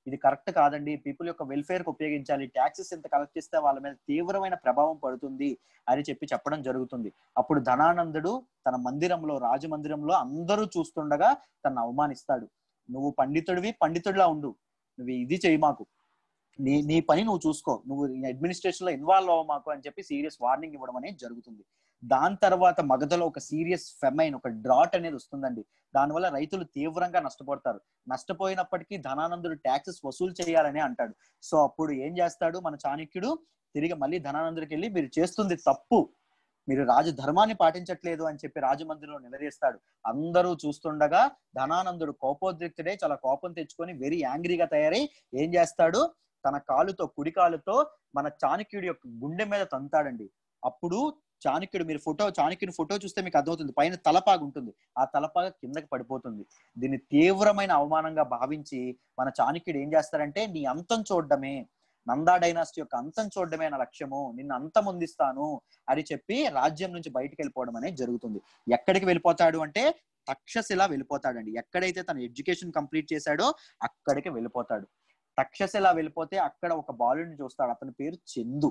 ఇది కరెక్ట్ కాదండి పీపుల్ యొక్క వెల్ఫేర్ కి ఉపయోగించాలి ట్యాక్సెస్ ఎంత కలెక్ట్ చేస్తే వాళ్ళ మీద తీవ్రమైన ప్రభావం పడుతుంది అని చెప్పి చెప్పడం జరుగుతుంది అప్పుడు ధనానందుడు తన మందిరంలో రాజమందిరంలో అందరూ చూస్తుండగా తను అవమానిస్తాడు నువ్వు పండితుడివి పండితుడిలా ఉండు నువ్వు ఇది చేయి మాకు నీ నీ పని నువ్వు చూసుకో నువ్వు అడ్మినిస్ట్రేషన్ లో ఇన్వాల్వ్ అవ్వ మాకు అని చెప్పి సీరియస్ వార్నింగ్ ఇవ్వడం అనేది జరుగుతుంది దాని తర్వాత మగధలో ఒక సీరియస్ ఫెమైన్ ఒక డ్రాట్ అనేది వస్తుందండి దానివల్ల రైతులు తీవ్రంగా నష్టపోతారు నష్టపోయినప్పటికీ ధనానందుడు ట్యాక్సెస్ వసూలు చేయాలని అంటాడు సో అప్పుడు ఏం చేస్తాడు మన చాణక్యుడు తిరిగి మళ్ళీ ధనానందుడికి వెళ్ళి మీరు చేస్తుంది తప్పు మీరు రాజధర్మాన్ని పాటించట్లేదు అని చెప్పి రాజమందిరంలో నిలదీస్తాడు అందరూ చూస్తుండగా ధనానందుడు కోపోద్రిక్తుడే చాలా కోపం తెచ్చుకొని వెరీ యాంగ్రీగా తయారై ఏం చేస్తాడు తన కాలుతో కుడి కాలుతో మన చాణక్యుడి యొక్క గుండె మీద తంతాడండి అప్పుడు చాణక్యుడు మీరు ఫోటో చాణక్యుడి ఫోటో చూస్తే మీకు అర్థమవుతుంది పైన తలపాగా ఉంటుంది ఆ తలపాగా కిందకి పడిపోతుంది దీన్ని తీవ్రమైన అవమానంగా భావించి మన చాణక్యుడు ఏం చేస్తాడంటే నీ అంతం చూడడమే నందా డైనాసిటీ యొక్క అంతం చూడడమే నా లక్ష్యము నిన్ను అంతం అందిస్తాను అని చెప్పి రాజ్యం నుంచి బయటికి వెళ్ళిపోవడం అనేది జరుగుతుంది ఎక్కడికి వెళ్ళిపోతాడు అంటే తక్షశిల వెళ్ళిపోతాడండి ఎక్కడైతే తన ఎడ్యుకేషన్ కంప్లీట్ చేశాడో అక్కడికి వెళ్ళిపోతాడు తక్షశిల వెళ్ళిపోతే అక్కడ ఒక బాలుడిని చూస్తాడు అతని పేరు చందు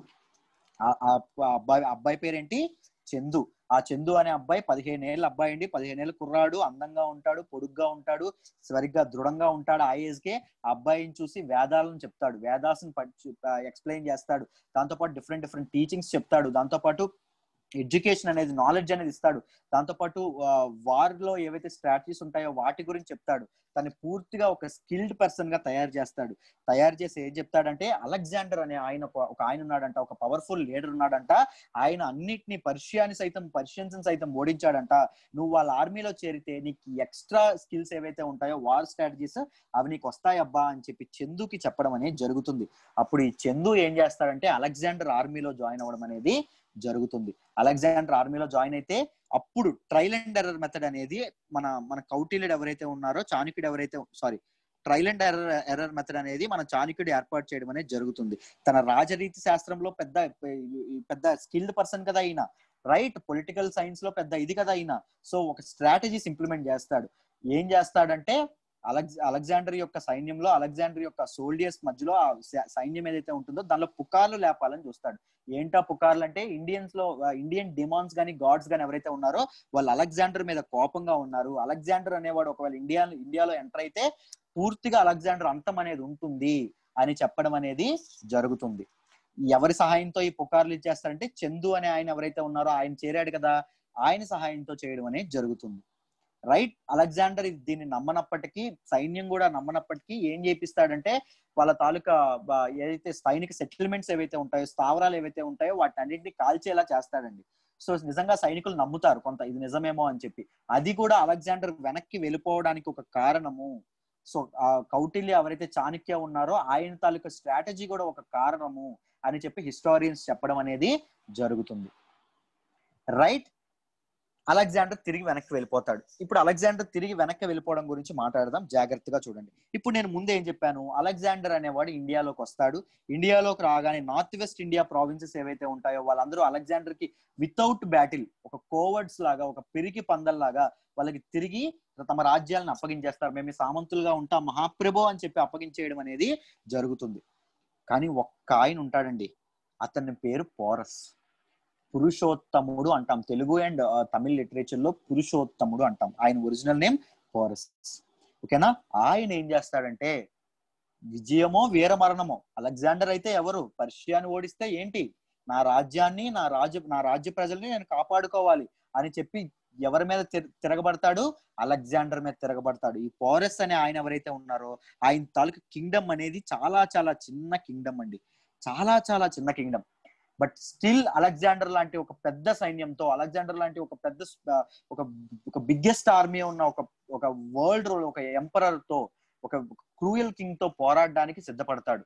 ఆ- ఆ అబ్బాయి అబ్బాయి పేరేంటి చందు ఆ చందు అనే అబ్బాయి పదిహేను ఏళ్ళ అబ్బాయి అండి పదిహేను ఏళ్ళ కుర్రాడు అందంగా ఉంటాడు పొడుగ్గా ఉంటాడు సరిగ్గా దృఢంగా ఉంటాడు ఆ ఏజ్ కే ఆ అబ్బాయిని చూసి వేదాలను చెప్తాడు వేదాస్ని ఎక్స్ప్లెయిన్ చేస్తాడు దాంతో పాటు డిఫరెంట్ డిఫరెంట్ టీచింగ్స్ చెప్తాడు దాంతో పాటు ఎడ్యుకేషన్ అనేది నాలెడ్జ్ అనేది ఇస్తాడు దాంతోపాటు వార్ లో ఏవైతే స్ట్రాటజీస్ ఉంటాయో వాటి గురించి చెప్తాడు తను పూర్తిగా ఒక స్కిల్డ్ పర్సన్ గా తయారు చేస్తాడు తయారు చేసి ఏం చెప్తాడంటే అలెగ్జాండర్ అనే ఆయన ఒక ఒక ఆయన ఉన్నాడంట ఒక పవర్ఫుల్ లీడర్ ఉన్నాడంట ఆయన అన్నిటిని పర్షియాని సైతం పర్షియన్స్ సైతం ఓడించాడంట నువ్వు వాళ్ళ ఆర్మీలో చేరితే నీకు ఎక్స్ట్రా స్కిల్స్ ఏవైతే ఉంటాయో వార్ స్ట్రాటజీస్ అవి నీకు వస్తాయబ్బా అని చెప్పి చందుకి చెప్పడం అనేది జరుగుతుంది అప్పుడు ఈ చందు ఏం చేస్తాడంటే అలెగ్జాండర్ ఆర్మీలో జాయిన్ అవ్వడం అనేది జరుగుతుంది అలెగ్జాండర్ ఆర్మీలో జాయిన్ అయితే అప్పుడు ట్రైల్ అండ్ ఎర్రర్ మెథడ్ అనేది మన మన కౌటిల్యుడు ఎవరైతే ఉన్నారో చాణక్యుడు ఎవరైతే sorry trial and error error method అనేది మన చాణక్యుడు ఏర్పాటు చేయడం అనేది జరుగుతుంది తన రాజరీతి శాస్త్రంలో పెద్ద పెద్ద స్కిల్డ్ పర్సన్ కదా అయినా రైట్ పొలిటికల్ సైన్స్ లో పెద్ద ఇది కదా అయినా సో ఒక స్ట్రాటజీస్ ఇంప్లిమెంట్ చేస్తాడు ఏం చేస్తాడంటే అలెగ్జ అలెగ్జాండర్ యొక్క సైన్యంలో అలెగ్జాండర్ యొక్క సోల్డియర్స్ మధ్యలో ఆ సై- సైన్యం ఏదైతే ఉంటుందో దానిలో పుకార్లు లేపాలని చూస్తాడు ఏంటా పుకార్లు అంటే ఇండియన్స్ లో ఇండియన్ డిమాన్స్ గానీ గాడ్స్ గానీ ఎవరైతే ఉన్నారో వాళ్ళు అలెగ్జాండర్ మీద కోపంగా ఉన్నారు అలెగ్జాండర్ అనేవాడు ఒకవేళ ఇండియా ఇండియాలో ఎంటర్ అయితే పూర్తిగా అలెగ్జాండర్ అంతం అనేది ఉంటుంది అని చెప్పడం అనేది జరుగుతుంది ఎవరి సహాయంతో ఈ పుకార్లు ఇచ్చేస్తారంటే చందు అనే ఆయన ఎవరైతే ఉన్నారో ఆయన చేరాడు కదా ఆయన సహాయంతో చేయడం అనేది జరుగుతుంది రైట్ అలెగ్జాండర్ ఇది దీన్ని నమ్మనప్పటికీ సైన్యం కూడా నమ్మనప్పటికీ ఏం చేపిస్తాడంటే వాళ్ళ తాలూకా బ- ఏదైతే సైనిక సెటిల్మెంట్స్ ఏవైతే ఉంటాయో స్థావరాలు ఏవైతే ఉంటాయో వాటి అన్నింటినీ కాల్చేలా చేస్తాడండి సో నిజంగా సైనికులు నమ్ముతారు కొంత ఇది నిజమేమో అని చెప్పి అది కూడా అలెగ్జాండర్ వెనక్కి వెళ్ళిపోవడానికి ఒక కారణము సో ఆ కౌటిల్య ఎవరైతే చాణక్య ఉన్నారో ఆయన తాలూకా స్ట్రాటజీ కూడా ఒక కారణము అని చెప్పి హిస్టారియన్స్ చెప్పడం అనేది జరుగుతుంది రైట్ అలెగ్జాండర్ తిరిగి వెనక్కి వెళ్ళిపోతాడు ఇప్పుడు అలెగ్జాండర్ తిరిగి వెనక్కి వెళ్ళిపోవడం గురించి మాట్లాడదాం జాగ్రత్తగా చూడండి ఇప్పుడు నేను ముందే ఏం చెప్పాను అలెగ్జాండర్ అనేవాడు ఇండియాలోకి వస్తాడు ఇండియాలోకి రాగానే నార్త్ వెస్ట్ ఇండియా ప్రావిన్సెస్ ఏవైతే ఉంటాయో వాళ్ళందరూ అలెగ్జాండర్ కి వితౌట్ బ్యాటిల్ ఒక కోవర్డ్స్ లాగా ఒక పిరికి పందల్లాగా వాళ్ళకి తిరిగి తమ రాజ్యాలను అప్పగించేస్తారు మేము ఈ సామంతులుగా ఉంటాం మహాప్రభు అని చెప్పి అప్పగించేయడం అనేది జరుగుతుంది కానీ ఒక్క ఆయన ఉంటాడండి అతని పేరు పోరస్ పురుషోత్తముడు అంటాం తెలుగు అండ్ తమిళ్ లిటరేచర్ లో పురుషోత్తముడు అంటాం ఆయన ఒరిజినల్ నేమ్ పోరస్ ఓకేనా ఆయన ఏం చేస్తాడంటే విజయమో వీరమరణమో అలెగ్జాండర్ అయితే ఎవరు పర్షియాని ఓడిస్తే ఏంటి నా రాజ్యాన్ని నా రాజ్య నా రాజ్య ప్రజల్ని నేను కాపాడుకోవాలి అని చెప్పి ఎవరి మీద తిర- తిరగబడతాడు అలెగ్జాండర్ మీద తిరగబడతాడు ఈ పోరస్ అనే ఆయన ఎవరైతే ఉన్నారో ఆయన తాలూకు కింగ్డమ్ అనేది చాలా చాలా చిన్న కింగ్డమ్ అండి చాలా చాలా చిన్న కింగ్డమ్ బట్ స్టిల్ అలెగ్జాండర్ లాంటి ఒక పెద్ద సైన్యంతో అలెగ్జాండర్ లాంటి ఒక పెద్ద స్- ఒక ఒక బిగ్గెస్ట్ ఆర్మీ ఉన్న ఒక ఒక వరల్డ్ ఒక ఎంపరర్ తో ఒక క్రూయల్ కింగ్ తో పోరాడడానికి సిద్ధపడతాడు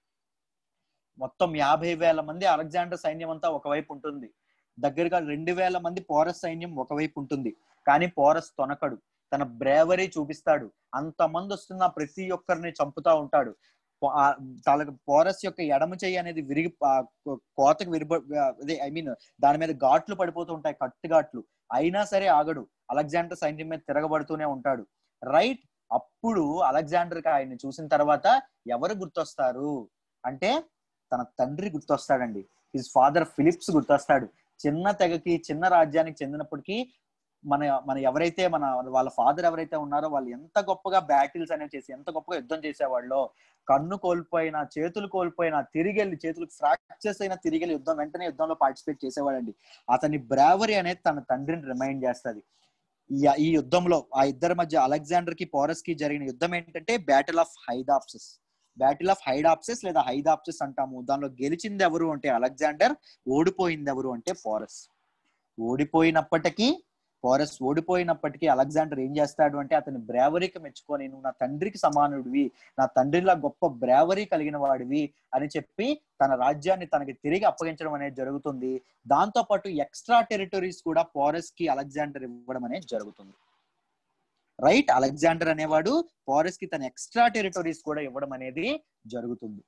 మొత్తం యాభై వేల మంది అలెగ్జాండర్ సైన్యం అంతా ఒకవైపు ఉంటుంది దగ్గరగా రెండు వేల మంది పోరస్ సైన్యం ఒకవైపు ఉంటుంది కానీ పోరస్ తొనకడు తన బ్రేవరీ చూపిస్తాడు అంతమంది వస్తున్న ప్రతి ఒక్కరిని చంపుతా ఉంటాడు పో- ఆ తాలూకు పోరస్ యొక్క ఎడమ చెయ్యి అనేది విరిగి ఆ కో- కోతకు విరిబ అదే ఐ మీన్ దాని మీద ఘాట్లు పడిపోతూ ఉంటాయి కట్టు ఘాట్లు అయినా సరే ఆగడు అలెగ్జాండర్ సైన్యం మీద తిరగబడుతూనే ఉంటాడు రైట్ అప్పుడు అలెగ్జాండర్ కి ఆయన్ని చూసిన తర్వాత ఎవరు గుర్తొస్తారు అంటే తన తండ్రి గుర్తొస్తాడండి హిజ్ ఫాదర్ ఫిలిప్స్ గుర్తొస్తాడు చిన్న తెగకి చిన్న రాజ్యానికి చెందినప్పటికీ మన మన ఎవరైతే మన వాళ్ళ ఫాదర్ ఎవరైతే ఉన్నారో వాళ్ళు ఎంత గొప్పగా బ్యాటిల్స్ అనేవి చేసి ఎంత గొప్పగా యుద్ధం చేసేవాళ్ళో కన్ను కోల్పోయినా చేతులు కోల్పోయినా తిరిగి వెళ్ళి చేతులకు ఫ్రాక్చర్స్ అయినా తిరిగి వెళ్ళి యుద్ధం వెంటనే యుద్ధంలో పార్టిసిపేట్ చేసేవాడండి అతని బ్రావరీ అనేది తన తండ్రిని రిమైండ్ చేస్తుంది ఈ- ఈ యుద్ధంలో ఆ ఇద్దరి మధ్య అలెగ్జాండర్ కి పోరస్ కి జరిగిన యుద్ధం ఏంటంటే battle of Hydaspes battle of Hydaspes లేదా హైడాప్సిస్ అంటాము దానిలో గెలిచింది ఎవరు అంటే అలెగ్జాండర్ ఓడిపోయింది ఎవరు అంటే పోరస్ ఓడిపోయినప్పటికీ పోరస్ ఓడిపోయినప్పటికీ అలెగ్జాండర్ ఏం చేస్తాడు అంటే అతని బ్రావరీకి మెచ్చుకొని నువ్వు నా తండ్రికి సమానుడివి నా తండ్రిలా గొప్ప బ్రావరీ కలిగిన వాడివి అని చెప్పి తన రాజ్యాన్ని తనకి తిరిగి అప్పగించడం అనేది జరుగుతుంది దాంతో పాటు ఎక్స్ట్రా టెరిటరీస్ కూడా పోరస్ కి అలెగ్జాండర్ ఇవ్వడం అనేది జరుగుతుంది రైట్ అలెగ్జాండర్ అనేవాడు పోరస్ కి తన ఎక్స్ట్రా టెరిటరీస్ కూడా ఇవ్వడం అనేది జరుగుతుంది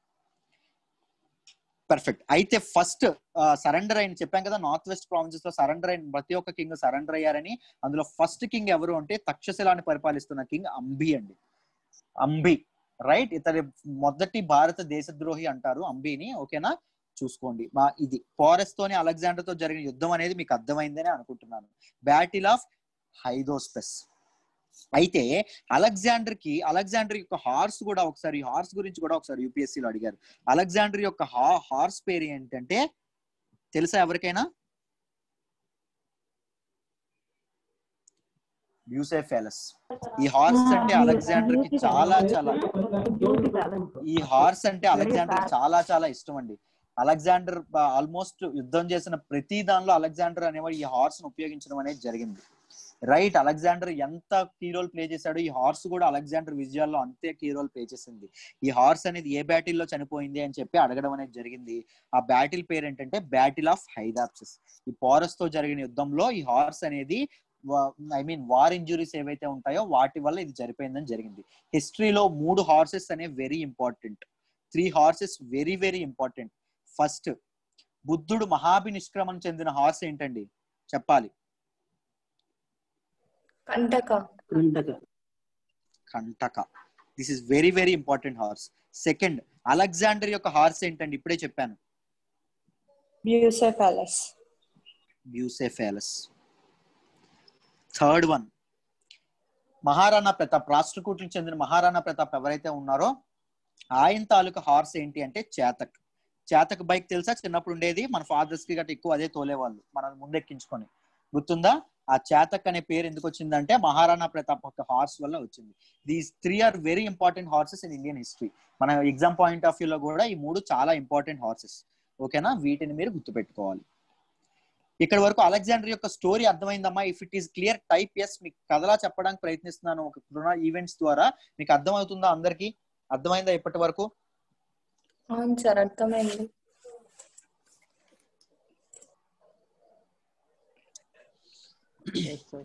పర్ఫెక్ట్ అయితే ఫస్ట్ సరెండర్ అయిన చెప్పాం కదా నార్త్ వెస్ట్ ప్రావిన్సెస్ లో సరెండర్ అయిన ప్రతి ఒక్క కింగ్ సరెండర్ అయ్యారని అందులో ఫస్ట్ కింగ్ ఎవరు అంటే తక్షశిలాన్ని పరిపాలిస్తున్న కింగ్ అంబి అండి అంబి రైట్ ఇతని మొదటి భారత దేశద్రోహి అంటారు అంబిని ఓకేనా చూసుకోండి మా ఇది పోరస్ తోని అలెగ్జాండర్ తో జరిగిన యుద్ధం అనేది మీకు అర్థమైందని అనుకుంటున్నాను బ్యాటిల్ ఆఫ్ హైదోస్పెస్ అయితే అలెగ్జాండర్ కి అలెగ్జాండర్ యొక్క హార్స్ కూడా ఒకసారి హార్స్ గురించి కూడా ఒకసారి యూపీఎస్సీ లో అడిగారు అలెగ్జాండర్ యొక్క హార్స్ పేరు ఏంటంటే తెలుసా ఎవరికైనా బ్యూసెఫెలస్ ఈ హార్స్ అంటే అలెగ్జాండర్ కి చాలా చాలా ఈ హార్స్ అంటే అలెగ్జాండర్ కి చాలా చాలా ఇష్టం అండి అలెగ్జాండర్ ఆల్మోస్ట్ యుద్ధం చేసిన ప్రతి దానిలో అలెగ్జాండర్ అనేవాడు ఈ హార్స్ ను ఉపయోగించడం అనేది జరిగింది రైట్ అలెగ్జాండర్ ఎంత కీ రోల్ ప్లే చేశాడో ఈ హార్స్ కూడా అలెగ్జాండర్ విజయాల్లో అంతే కీ రోల్ ప్లే చేసింది ఈ హార్స్ అనేది ఏ బ్యాటిల్ లో చనిపోయింది అని చెప్పి అడగడం అనేది జరిగింది ఆ బ్యాటిల్ పేరు ఏంటంటే బ్యాటిల్ ఆఫ్ హైదాప్సిస్ ఈ పోరస్ తో జరిగిన యుద్ధంలో ఈ హార్స్ అనేది ఐ మీన్ వార్ ఇంజురీస్ ఏవైతే ఉంటాయో వాటి వల్ల ఇది జరిపోయిందని జరిగింది హిస్టరీలో మూడు హార్సెస్ అనేవి very important three horses very very important first బుద్ధుడు మహాభి నిష్క్రమణ చెందిన హార్స్ ఏంటండి చెప్పాలి Kanthaka Kanthaka this is very very important horse second Alexander యొక్క హార్స్ ఏంటండి ఇప్పుడే చెప్పాను Bucephalus Bucephalus third one Maharana Pratap రాష్ట్రకూట్లకు చెందిన మహారాణా ప్రతాప్ ఎవరైతే ఉన్నారో ఆయన తాలూకా హార్స్ ఏంటి అంటే చేతక్ చేతక్ బైక్ తెలుసా చిన్నప్పుడు ఉండేది మన ఫాదర్స్ కి గట్రా ఎక్కువ అదే తోలేవాళ్ళు మనం ముందెక్కించుకొని గుర్తుందా ఆ చేతక్ అనే పేరు ఎందుకు వచ్చిందంటే మహారాణా ప్రతాప్ యొక్క హార్స్ వల్ల వచ్చింది these three are very important horses in Indian history మన ఎగ్జామ్ పాయింట్ ఆఫ్ వ్యూ లో కూడా ఈ మూడు చాలా ఇంపార్టెంట్ హార్సెస్ ఓకేనా వీటిని మీరు గుర్తుపెట్టుకోవాలి ఇక్కడ వరకు అలెగ్జాండర్ యొక్క స్టోరీ అర్థమైందమ్మా if it is clear type yes మీకు కథలా చెప్పడానికి ప్రయత్నిస్తున్నాను ఒక కృణ ఈవెంట్స్ ద్వారా మీకు అర్థమవుతుందా అందరికి అర్థమైందా ఇప్పటి వరకు అవును సార్ అర్థమైంది Yes, sir.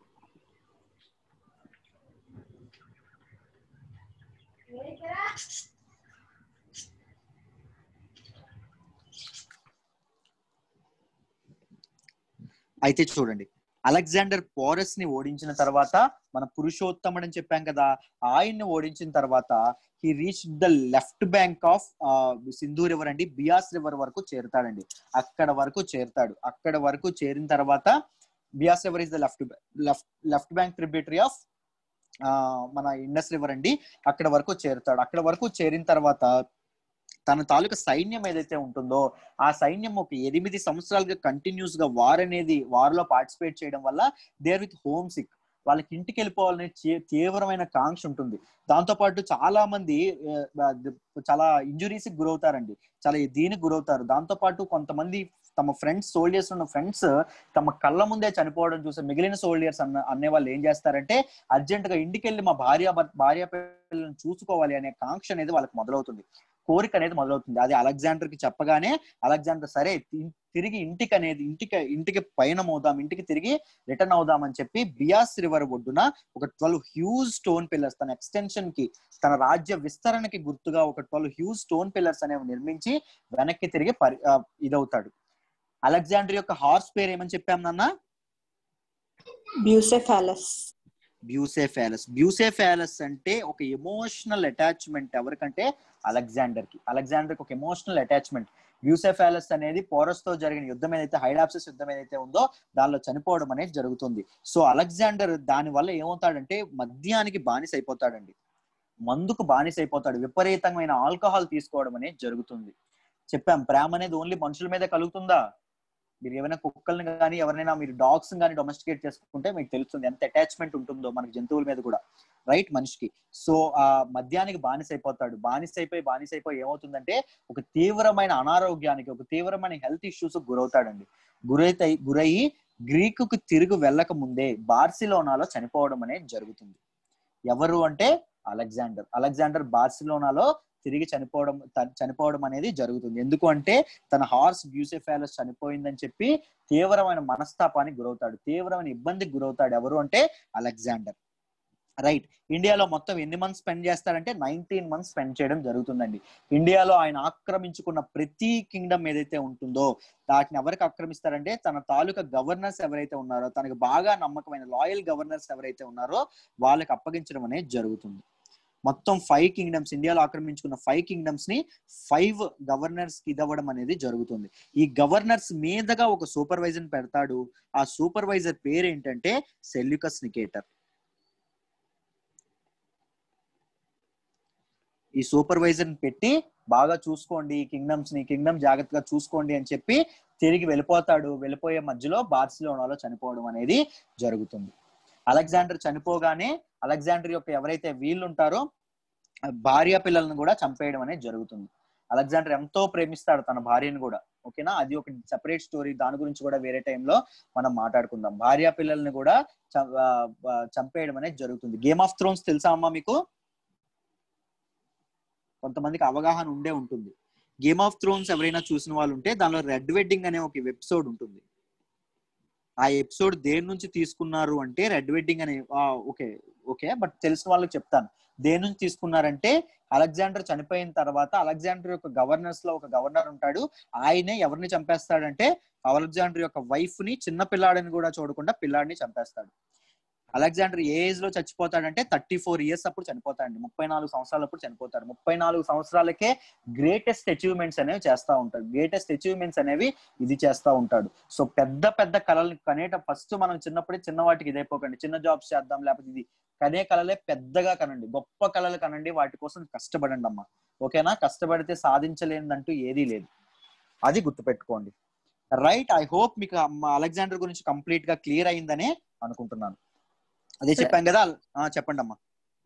అయితే చూడండి అలెగ్జాండర్ పోరస్ ని ఓడించిన తర్వాత మన పురుషోత్తముడు అని చెప్పాం కదా ఆయన్ని ఓడించిన తర్వాత he reach the left bank of Sindhu river అండి బియాస్ రివర్ వరకు చేరుతాడండి అక్కడ వరకు చేరుతాడు అక్కడ వరకు చేరిన తర్వాత Beas river is the left left left bank tributary of మన ఇండస్ రివర్ అండి అక్కడ వరకు చేరుతాడు అక్కడ వరకు చేరిన తర్వాత తన తాలూకా సైన్యం ఏదైతే ఉంటుందో ఆ సైన్యం ఒక ఎనిమిది సంవత్సరాలుగా కంటిన్యూస్ గా వార్ అనేది వార్ లో పార్టిసిపేట్ చేయడం వల్ల దేర్ విత్ హోమ్ సిక్ వాళ్ళకి ఇంటికి వెళ్ళిపోవాలనే చే- తీవ్రమైన కాంక్ష ఉంటుంది దాంతో పాటు చాలా మంది ఆ, చాలా ఇంజురీస్ కి గురవుతారండి చాలా దీనికి గురవుతారు దాంతో పాటు కొంతమంది తమ ఫ్రెండ్స్ సోల్జర్స్ ఉన్న ఫ్రెండ్స్ తమ కళ్ళ ముందే చనిపోవడం చూసి మిగిలిన సోల్జర్స్ అన్న అనే వాళ్ళు ఏం చేస్తారంటే అర్జెంట్ గా ఇంటికి వెళ్ళి మా భార్య భర్త- భార్య పిల్లలను చూసుకోవాలి అనే కాంక్ష అనేది వాళ్ళకి మొదలవుతుంది కోరిక అనేది మొదలవుతుంది అది అలెగ్జాండర్ కి చెప్పగానే అలెగ్జాండర్ సరే తి- తిరిగి ఇంటికి అనేది ఇంటికి ఇంటికి పయనం అవుదాం ఇంటికి తిరిగి రిటర్న్ అవుదాం అని చెప్పి బియాస్ రివర్ ఒడ్డున ఒక ట్వెల్వ్ హ్యూజ్ స్టోన్ పిల్లర్స్ తన ఎక్స్టెన్షన్ కి తన రాజ్య విస్తరణకి గుర్తుగా ఒక ట్వెల్వ్ హ్యూజ్ స్టోన్ పిల్లర్స్ అనేవి నిర్మించి వెనక్కి తిరిగి పరి ఆ, ఇదవుతాడు అలెగ్జాండర్ యొక్క హార్స్ పేరు ఏమని చెప్పాం నాన్న బ్యూసెఫాలస్ బ్యూసేఫాలస్ బ్యూసేఫాలస్ అంటే ఒక ఎమోషనల్ అటాచ్మెంట్ ఎవరికంటే అలెగ్జాండర్ కి అలెగ్జాండర్ కి ఒక ఎమోషనల్ అటాచ్మెంట్ బ్యూసేఫాలస్ అనేది పోరస్ తో జరిగిన యుద్ధం ఏదైతే హైడాప్సిస్ యుద్ధం ఏదైతే ఉందో దానిలో చనిపోవడం అనేది జరుగుతుంది సో అలెగ్జాండర్ దాని వల్ల ఏమవుతాడంటే మద్యానికి బానిస అయిపోతాడండి మందుకు బానిస అయిపోతాడు విపరీతమైన ఆల్కహాల్ తీసుకోవడం అనేది జరుగుతుంది చెప్పాం ప్రేమ అనేది ఓన్లీ మనుషుల మీద కలుగుతుందా మీరు ఏమైనా కుక్కల్ని కానీ ఎవరైనా మీరు డాగ్స్ కానీ డొమెస్టికేట్ చేసుకుంటే మీకు తెలుస్తుంది ఎంత అటాచ్మెంట్ ఉంటుందో మనకి జంతువుల మీద కూడా రైట్ మనిషికి సో ఆ మద్యానికి బానిస అయిపోతాడు బానిస అయిపోయి బానిస అయిపోయి ఏమవుతుందంటే ఒక తీవ్రమైన అనారోగ్యానికి ఒక తీవ్రమైన హెల్త్ ఇష్యూస్ గురవుతాడండి గురైతే గురయ్యి గ్రీకుకు తిరిగి వెళ్ళక ముందే బార్సిలోనాలో చనిపోవడం అనేది జరుగుతుంది ఎవరు అంటే అలెగ్జాండర్ అలెగ్జాండర్ బార్సిలోనాలో తిరిగి చనిపోవడం త- చనిపోవడం అనేది జరుగుతుంది ఎందుకు అంటే తన హార్స్ బ్యూసెఫాలస్ చనిపోయిందని చెప్పి తీవ్రమైన మనస్తాపానికి గురవుతాడు తీవ్రమైన ఇబ్బందికి గురవుతాడు ఎవరు అంటే అలెగ్జాండర్ రైట్ ఇండియాలో మొత్తం ఎన్ని మంత్స్ స్పెండ్ చేస్తారంటే నైన్టీన్ మంత్స్ స్పెండ్ చేయడం జరుగుతుందండి ఇండియాలో ఆయన ఆక్రమించుకున్న ప్రతి కింగ్డమ్ ఏదైతే ఉంటుందో వాటిని ఎవరికి ఆక్రమిస్తారంటే తన తాలూకా గవర్నర్స్ ఎవరైతే ఉన్నారో తనకు బాగా నమ్మకమైన లాయల్ గవర్నర్స్ ఎవరైతే ఉన్నారో వాళ్ళకి అప్పగించడం అనేది జరుగుతుంది మొత్తం ఫైవ్ కింగ్డమ్స్ ఇండియాలో ఆక్రమించుకున్న ఫైవ్ కింగ్డమ్స్ ని ఫైవ్ గవర్నర్స్ కి ఇవ్వడం అనేది జరుగుతుంది ఈ గవర్నర్స్ మీదగా ఒక సూపర్వైజర్ పెడతాడు ఆ సూపర్వైజర్ పేరు ఏంటంటే సెల్యుకస్ నికేటర్ ఈ సూపర్వైజర్ పెట్టి బాగా చూసుకోండి ఈ కింగ్డమ్స్ ని కింగ్డమ్ జాగ్రత్తగా చూసుకోండి అని చెప్పి తిరిగి వెళ్ళిపోతాడు వెళ్ళిపోయే మధ్యలో బార్సిలోనాలో చనిపోవడం అనేది జరుగుతుంది అలెగ్జాండర్ చనిపోగానే అలెగ్జాండర్ యొక్క ఎవరైతే వీళ్ళు ఉంటారో భార్య పిల్లలను కూడా చంపేయడం అనేది జరుగుతుంది అలెగ్జాండర్ ఎంతో ప్రేమిస్తాడు తన భార్యను కూడా ఓకేనా అది ఒక సెపరేట్ స్టోరీ దాని గురించి కూడా వేరే టైంలో మనం మాట్లాడుకుందాం భార్య పిల్లల్ని కూడా చ- ఆ, ఆ, చంపేయడం అనేది జరుగుతుంది గేమ్ ఆఫ్ థ్రోన్స్ తెలుసా అమ్మా మీకు కొంతమందికి అవగాహన ఉండే ఉంటుంది గేమ్ ఆఫ్ థ్రోన్స్ ఎవరైనా చూసిన వాళ్ళు ఉంటే దానిలో రెడ్ వెడ్డింగ్ అనే ఒక ఎపిసోడ్ ఉంటుంది ఆ ఎపిసోడ్ దేని నుంచి తీసుకున్నారు అంటే రెడ్ వెడ్డింగ్ అనే ఓకే ఓకే బట్ తెలిసిన వాళ్ళకి చెప్తాను దేని నుంచి తీసుకున్నారంటే అలెగ్జాండర్ చనిపోయిన తర్వాత అలెగ్జాండర్ యొక్క గవర్నర్స్ లో ఒక గవర్నర్ ఉంటాడు ఆయనే ఎవరిని చంపేస్తాడంటే అలెగ్జాండర్ యొక్క వైఫ్ ని చిన్న పిల్లాడిని కూడా చూడకుండా పిల్లాడిని చంపేస్తాడు అలెగ్జాండర్ ఏ ఏజ్ లో చచ్చిపోతాడంటే థర్టీ ఫోర్ ఇయర్స్ అప్పుడు చనిపోతాడండి ముప్పై నాలుగు సంవత్సరాలప్పుడు చనిపోతాడు ముప్పై నాలుగు సంవత్సరాలకే గ్రేటెస్ట్ అచీవ్మెంట్స్ అనేవి చేస్తా ఉంటాడు గ్రేటెస్ట్ అచీవ్మెంట్స్ అనేవి ఇది చేస్తా ఉంటాడు సో పెద్ద పెద్ద కళలు కనేట ఫస్ట్ మనం చిన్నప్పుడే చిన్న వాటికి ఇదైపోకండి చిన్న జాబ్స్ చేద్దాం లేకపోతే ఇది కనే కళలే పెద్దగా కనండి గొప్ప కళలు కనండి వాటి కోసం కష్టపడండి అమ్మా ఓకేనా కష్టపడితే సాధించలేనిదంటూ ఏదీ లేదు అది గుర్తుపెట్టుకోండి రైట్ ఐ హోప్ మీకు అమ్మ అలెగ్జాండర్ గురించి కంప్లీట్ గా క్లియర్ అయిందనే అనుకుంటున్నాను అదే చెప్పాం కదా ఆ, చెప్పండి అమ్మా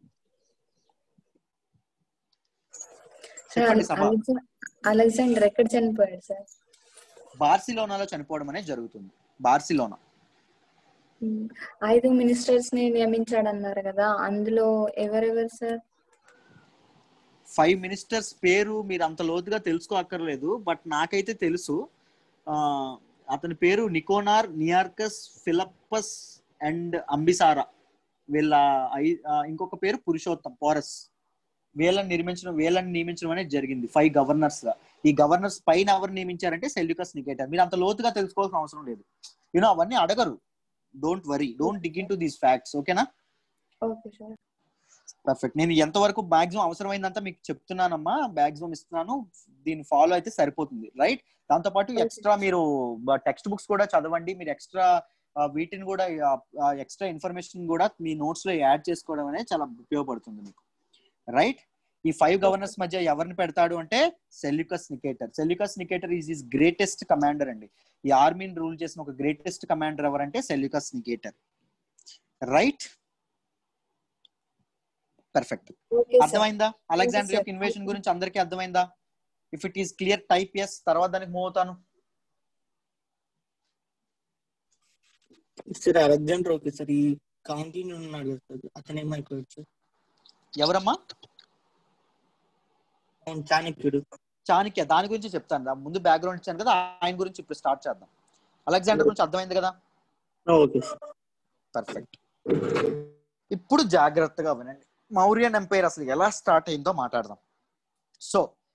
సార్ చెప్పండి సభ అలెగ్జా- అలెగ్జాండర్ ఎక్కడ చనిపోయాడు సార్ బార్సిలోనాలో చనిపోవడం అనేది జరుగుతుంది బార్సిలోనా ఉమ్, ఐదు మినిస్టర్స్ ని నియమించాడన్నారు కదా అందులో ఎవరెవరు సార్ ఫైవ్ మినిస్టర్స్ పేరు మీరు అంత లోతుగా తెలుసుకోక్కర్లేదు బట్ నాకైతే తెలుసు ఆ, అతని పేరు నికోనార్ నియార్కస్ ఫిలప్పస్ అండ్ అంబిసారా వీళ్ళ ఐ- ఆ, ఇంకొక పేరు పురుషోత్తం పోరస్ వీళ్ళని నిర్మించడం వీళ్ళని నియమించడం అనేది జరిగింది ఫైవ్ గవర్నర్స్ గా ఈ గవర్నర్స్ పైన ఎవరు నియమించారంటే సెల్యుకస్ నికేటర్ మీరు అంత లోతుగా తెలుసుకోవాల్సిన అవసరం లేదు యూనో అవన్నీ అడగరు don't worry don't dig into these facts ఓకేనా ఓకే సార్ పర్ఫెక్ట్ నేను ఎంతవరకు మాక్సిమం అవసరమైందంతా మీకు చెప్తున్నానమ్మా మాక్సిమం ఇస్తున్నాను దీన్ని ఫాలో అయితే సరిపోతుంది రైట్ దాంతో పాటు Okay. ఎక్స్ట్రా మీరు టెక్స్ట్ బుక్స్ కూడా చదవండి మీరు ఎక్స్ట్రా వీటిని కూడా ఎక్స్ట్రా ఇన్ఫర్మేషన్ కూడా మీ నోట్స్ లో యాడ్ చేసుకోవడం అనేది చాలా ఉపయోగపడుతుంది మీకు రైట్ ఈ ఫైవ్ గవర్నర్స్ మధ్య ఎవరిని పెడతాడు అంటే Seleucus Nicator Seleucus Nicator is is greatest commander అండి ఈ ఆర్మీని రూల్ చేసిన ఒక గ్రేటెస్ట్ కమాండర్ ఎవరంటే Seleucus Nicator right perfect okay sir అర్థమైందా అలెగ్జాండర్ sir. యొక్క ఇన్వేషన్ గురించి అందరికీ అర్థమైందా if it is clear type yes తర్వాత దానికి మూవ్ అవుతాను సార్ అలెగ్జాండర్ ఓకే సార్ ఈ కాంటీన్ ఉన్నాడు కదా సార్ అతను ఏమైపోయాడు సార్ ఎవరమ్మా అవును చాణక్యుడు చాణక్య దాని గురించి చెప్తాను రా. ముందు బ్యాక్గ్రౌండ్ ఇచ్చాను కదా ఆయన గురించి ఇప్పుడు స్టార్ట్ చేద్దాం అలెగ్జాండర్ గురించి అర్థమైంది కదా ఓకే సార్ పర్ఫెక్ట్ ఇప్పుడు జాగ్రత్తగా వినండి మౌర్యన్ ఎంపైర్ అసలు ఎలా స్టార్ట్ అయిందో మాట్లాడదాం సో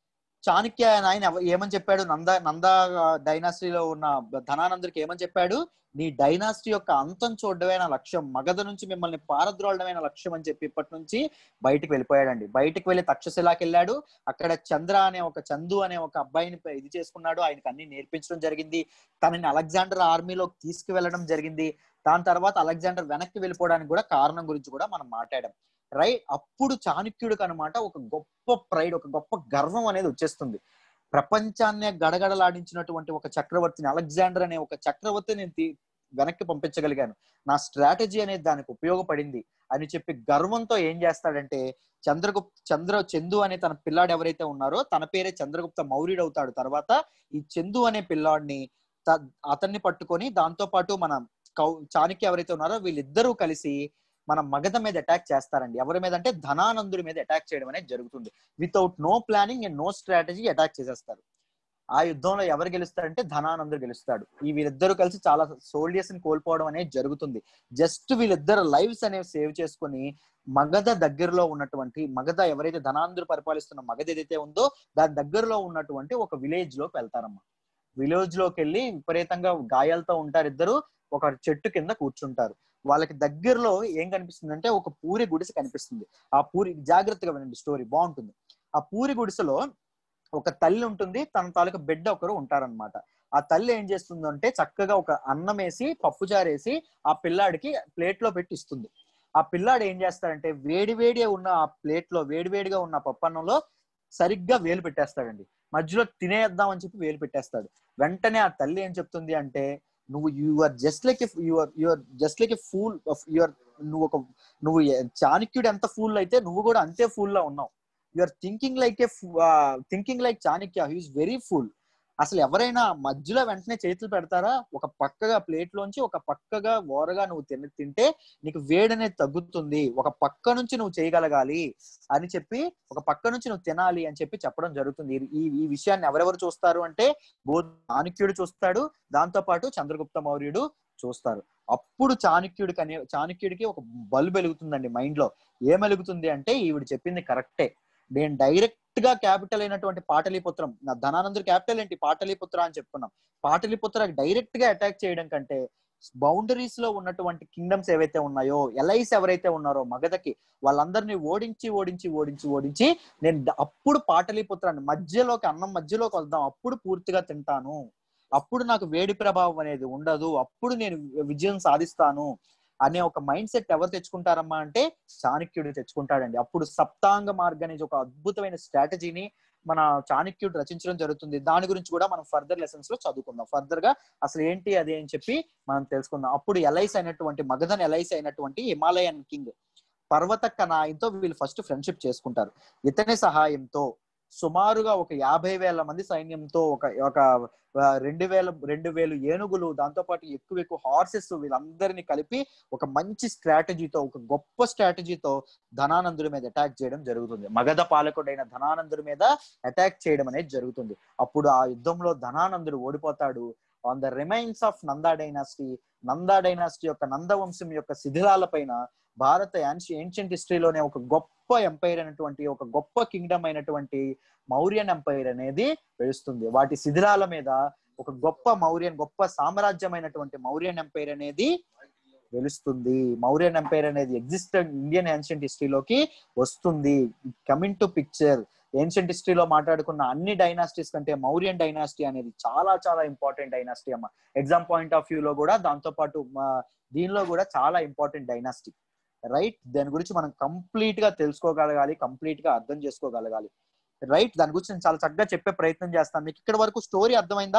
చాణక్య ఆయన ఎవ- ఏమని చెప్పాడు నంద నంద డైనాసిటీలో ఉన్న ధనానందుడికి ఏమని చెప్పాడు నీ డైనాసిటీ యొక్క అంతం చూడడమే నా లక్ష్యం మగధ నుంచి మిమ్మల్ని పారద్రోలడమే నా లక్ష్యం అని చెప్పి ఇప్పటి నుంచి బయటికి వెళ్ళిపోయాడండి బయటికి వెళ్ళి తక్షశిలాకి వెళ్ళాడు అక్కడ చంద్ర అనే ఒక చందు అనే ఒక అబ్బాయిని ప- ఇది చేసుకున్నాడు ఆయనకి అన్ని నేర్పించడం జరిగింది తనని అలెగ్జాండర్ ఆర్మీలోకి తీసుకువెళ్ళడం జరిగింది దాని తర్వాత అలెగ్జాండర్ వెనక్కి వెళ్ళిపోవడానికి కూడా కారణం గురించి కూడా మనం మాట్లాడాం రైట్ అప్పుడు చాణక్యుడికి అనమాట ఒక గొప్ప ప్రైడ్ ఒక గొప్ప గర్వం అనేది వచ్చేస్తుంది ప్రపంచాన్నే గడగడలాడించినటువంటి ఒక చక్రవర్తిని అలెగ్జాండర్ అనే ఒక చక్రవర్తిని నేను తీ- వెనక్కి పంపించగలిగాను నా స్ట్రాటజీ అనేది దానికి ఉపయోగపడింది అని చెప్పి గర్వంతో ఏం చేస్తాడంటే చంద్రగుప్త చంద్ర చందు అనే తన పిల్లాడు ఎవరైతే ఉన్నారో తన పేరే చంద్రగుప్త మౌర్యుడు అవుతాడు తర్వాత ఈ చందు అనే పిల్లాడిని త- అతన్ని పట్టుకొని దాంతో పాటు మన కౌ చాణక్య ఎవరైతే ఉన్నారో వీళ్ళిద్దరూ కలిసి మన మగధ మీద అటాక్ చేస్తారండి ఎవరి మీద అంటే ధనానందుడి మీద అటాక్ చేయడం అనేది జరుగుతుంది without no planning and no strategy attack చేసేస్తారు ఆ యుద్ధంలో ఎవరు గెలుస్తారంటే ధనానందుడు గెలుస్తాడు ఈ వీళ్ళిద్దరూ కలిసి చాలా సోల్జర్స్ ని కోల్పోవడం అనేది జరుగుతుంది జస్ట్ వీళ్ళిద్దరు లైవ్స్ అనేవి సేవ్ చేసుకుని మగధ దగ్గరలో ఉన్నటువంటి మగధ ఎవరైతే ధనానందుడు పరిపాలిస్తున్న మగధ ఏదైతే ఉందో దాని దగ్గరలో ఉన్నటువంటి ఒక విలేజ్ లోకి వెళ్తారమ్మా విలేజ్ లోకి వెళ్ళి విపరీతంగా గాయాలతో ఉంటారు ఇద్దరు ఒక చెట్టు కింద కూర్చుంటారు వాళ్ళకి దగ్గరలో ఏం కనిపిస్తుంది అంటే ఒక పూరి గుడిసె కనిపిస్తుంది ఆ పూరి జాగ్రత్తగా వినండి స్టోరీ బాగుంటుంది ఆ పూరి గుడిసెలో ఒక తల్లి ఉంటుంది తన తాలూకా బిడ్డ ఒకరు ఉంటారన్నమాట ఆ తల్లి ఏం చేస్తుందంటే చక్కగా ఒక అన్నం వేసి పప్పు చారేసి ఆ పిల్లాడికి ప్లేట్ లో పెట్టి ఇస్తుంది ఆ పిల్లాడు ఏం చేస్తాడంటే వేడి వేడిగా ఉన్న ఆ ప్లేట్ లో వేడి వేడిగా ఉన్న పప్పు అన్నంలో సరిగ్గా వేలు పెట్టేస్తాడండి మధ్యలో తినేద్దాం అని చెప్పి వేలు పెట్టేస్తాడు వెంటనే ఆ తల్లి ఏం చెప్తుంది అంటే నువ్వు you are just like your your just like a fool your నువ్వు ఒక నువ్వు ఎ- చాణక్యుడు ఎంత ఫూల్ అయితే నువ్వు కూడా అంతే ఫూల్ లా ఉన్నావు you are thinking like a thinking like Chanakya he is very full అసలు ఎవరైనా మధ్యలో వెంటనే చేతులు పెడతారా ఒక పక్కగా ప్లేట్ లోంచి ఒక పక్కగా ఓరగా నువ్వు తిన తింటే నీకు వేడనేది తగ్గుతుంది ఒక పక్క నుంచి నువ్వు చేయగలగాలి అని చెప్పి ఒక పక్క నుంచి నువ్వు తినాలి అని చెప్పి చెప్పడం జరుగుతుంది ఈ ఈ విషయాన్ని ఎవరెవరు చూస్తారు అంటే బోధ్ చాణక్యుడు చూస్తాడు దాంతో పాటు చంద్రగుప్త మౌర్యుడు చూస్తారు అప్పుడు చాణక్యుడికి అనే చాణక్యుడికి ఒక బల్బ్ వెలుగుతుందండి మైండ్ లో ఏం వెలుగుతుంది అంటే ఈవిడ చెప్పింది కరెక్టే నేను డైరెక్ట్ గా క్యాపిటల్ అయినటువంటి పాటలీపుత్రం నా ధనానందుడు క్యాపిటల్ ఏంటి పాటలీపుత్ర అని చెప్పుకున్నాం పాటలీపుత్ర డైరెక్ట్ గా అటాక్ చేయడం కంటే బౌండరీస్ లో ఉన్నటువంటి కింగ్డమ్స్ ఏవైతే ఉన్నాయో ఎలైస్ ఎవరైతే ఉన్నారో మగధకి వాళ్ళందరినీ ఓడించి ఓడించి ఓడించి ఓడించి నేను ద- అప్పుడు పాటలీపుత్రాన్ని మధ్యలోకి అన్నం మధ్యలోకి వద్దాం అప్పుడు పూర్తిగా తింటాను అప్పుడు నాకు వేడి ప్రభావం అనేది ఉండదు అప్పుడు నేను విజయం సాధిస్తాను అనే ఒక మైండ్ సెట్ ఎవరు తెచ్చుకుంటారమ్మా అంటే చాణక్యుడు తెచ్చుకుంటాడండి అప్పుడు సప్తాంగ మార్గ అనేది ఒక అద్భుతమైన స్ట్రాటజీని మన చాణక్యుడు రచించడం జరుగుతుంది దాని గురించి కూడా మనం ఫర్దర్ లెసన్స్ లో చదువుకుందాం ఫర్దర్ గా అసలు ఏంటి అది అని చెప్పి మనం తెలుసుకుందాం అప్పుడు ఎలైస్ అయినటువంటి మగధన్ ఎలైస్ అయినటువంటి హిమాలయన్ కింగ్ పర్వత కనాయంతో వీళ్ళు ఫస్ట్ ఫ్రెండ్షిప్ చేసుకుంటారు ఇతని సహాయంతో సుమారుగా ఒక యాభై వేల మంది సైన్యంతో ఒక ఒక ఆ, రెండు వేల రెండు వేలు ఏనుగులు దాంతో పాటు ఎక్కువ ఎక్కువ హార్సెస్ వీళ్ళందరినీ కలిపి ఒక మంచి స్ట్రాటజీతో ఒక గొప్ప స్ట్రాటజీతో ధనానందుడి మీద అటాక్ చేయడం జరుగుతుంది మగధ పాలకుడైన ధనానందుడి మీద అటాక్ చేయడం అనేది జరుగుతుంది అప్పుడు ఆ యుద్ధంలో ధనానందుడు ఓడిపోతాడు on the remains of Nanda dynasty Nanda dynasty యొక్క నందవంశం యొక్క శిథిలాల పైన భారత ఏన్షియంట్ హిస్టరీలోనే ఒక గొప్ప ఎంపైర్ అయినటువంటి ఒక గొప్ప కింగ్డమ్ అయినటువంటి మౌర్యన్ ఎంపైర్ అనేది వెలుస్తుంది వాటి శిథిలాల మీద ఒక గొప్ప మౌర్యన్ గొప్ప సామ్రాజ్యమైనటువంటి మౌర్యన్ ఎంపైర్ అనేది వెలుస్తుంది మౌర్యన్ ఎంపైర్ అనేది ఎగ్జిస్టెడ్ ఇండియన్ ఏన్షియంట్ హిస్టరీలోకి వస్తుంది కమింగ్ టు పిక్చర్ ఏన్షియంట్ హిస్టరీలో మాట్లాడుకున్న అన్ని డైనాసిటీస్ కంటే మౌర్యన్ డైనాసిటీ అనేది చాలా చాలా ఇంపార్టెంట్ డైనాసిటీ అమ్మ ఎగ్జామ్ పాయింట్ ఆఫ్ వ్యూ లో కూడా దాంతో పాటు మా దీనిలో కూడా చాలా ఇంపార్టెంట్ డైనాసిటీ రైట్ దాని గురించి మనం కంప్లీట్ గా తెలుసుకోగలగాలి కంప్లీట్ గా అర్థం చేసుకోగలగాలి రైట్ దాని గురించి నేను చాలా చక్కగా చెప్పే ప్రయత్నం చేస్తాను మీకు ఇక్కడ వరకు స్టోరీ అర్థమైందా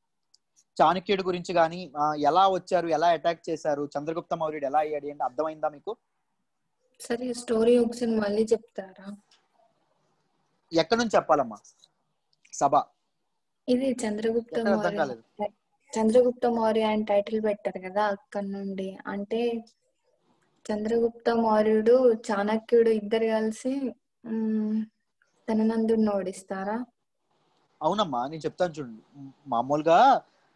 చాణక్యుడి గురించి కానీ ఎలా వచ్చారు ఎలా అటాక్ చేశారు చంద్రగుప్త మౌర్యుడు ఎలా అయ్యాడు ఏంటి అర్థమైందా మీకు సరే స్టోరీ ఒకసారి మళ్ళీ చెప్తారా ఎక్కడి నుంచి చెప్పాలమ్మా సభ ఇది చంద్రగుప్త ఎక్కడ అర్థం మౌర్య కాలేదు చంద్రగుప్త మౌర్య అని టైటిల్ పెట్టారు కదా అక్కడ నుండి అంటే చంద్రగుప్త మౌర్యుడు చాణక్యుడు ఇద్దరు కలిసి ఉమ్, ధననందుడిని ఓడిస్తారా అవునమ్మా నేను చెప్తాను చూడండి మామూలుగా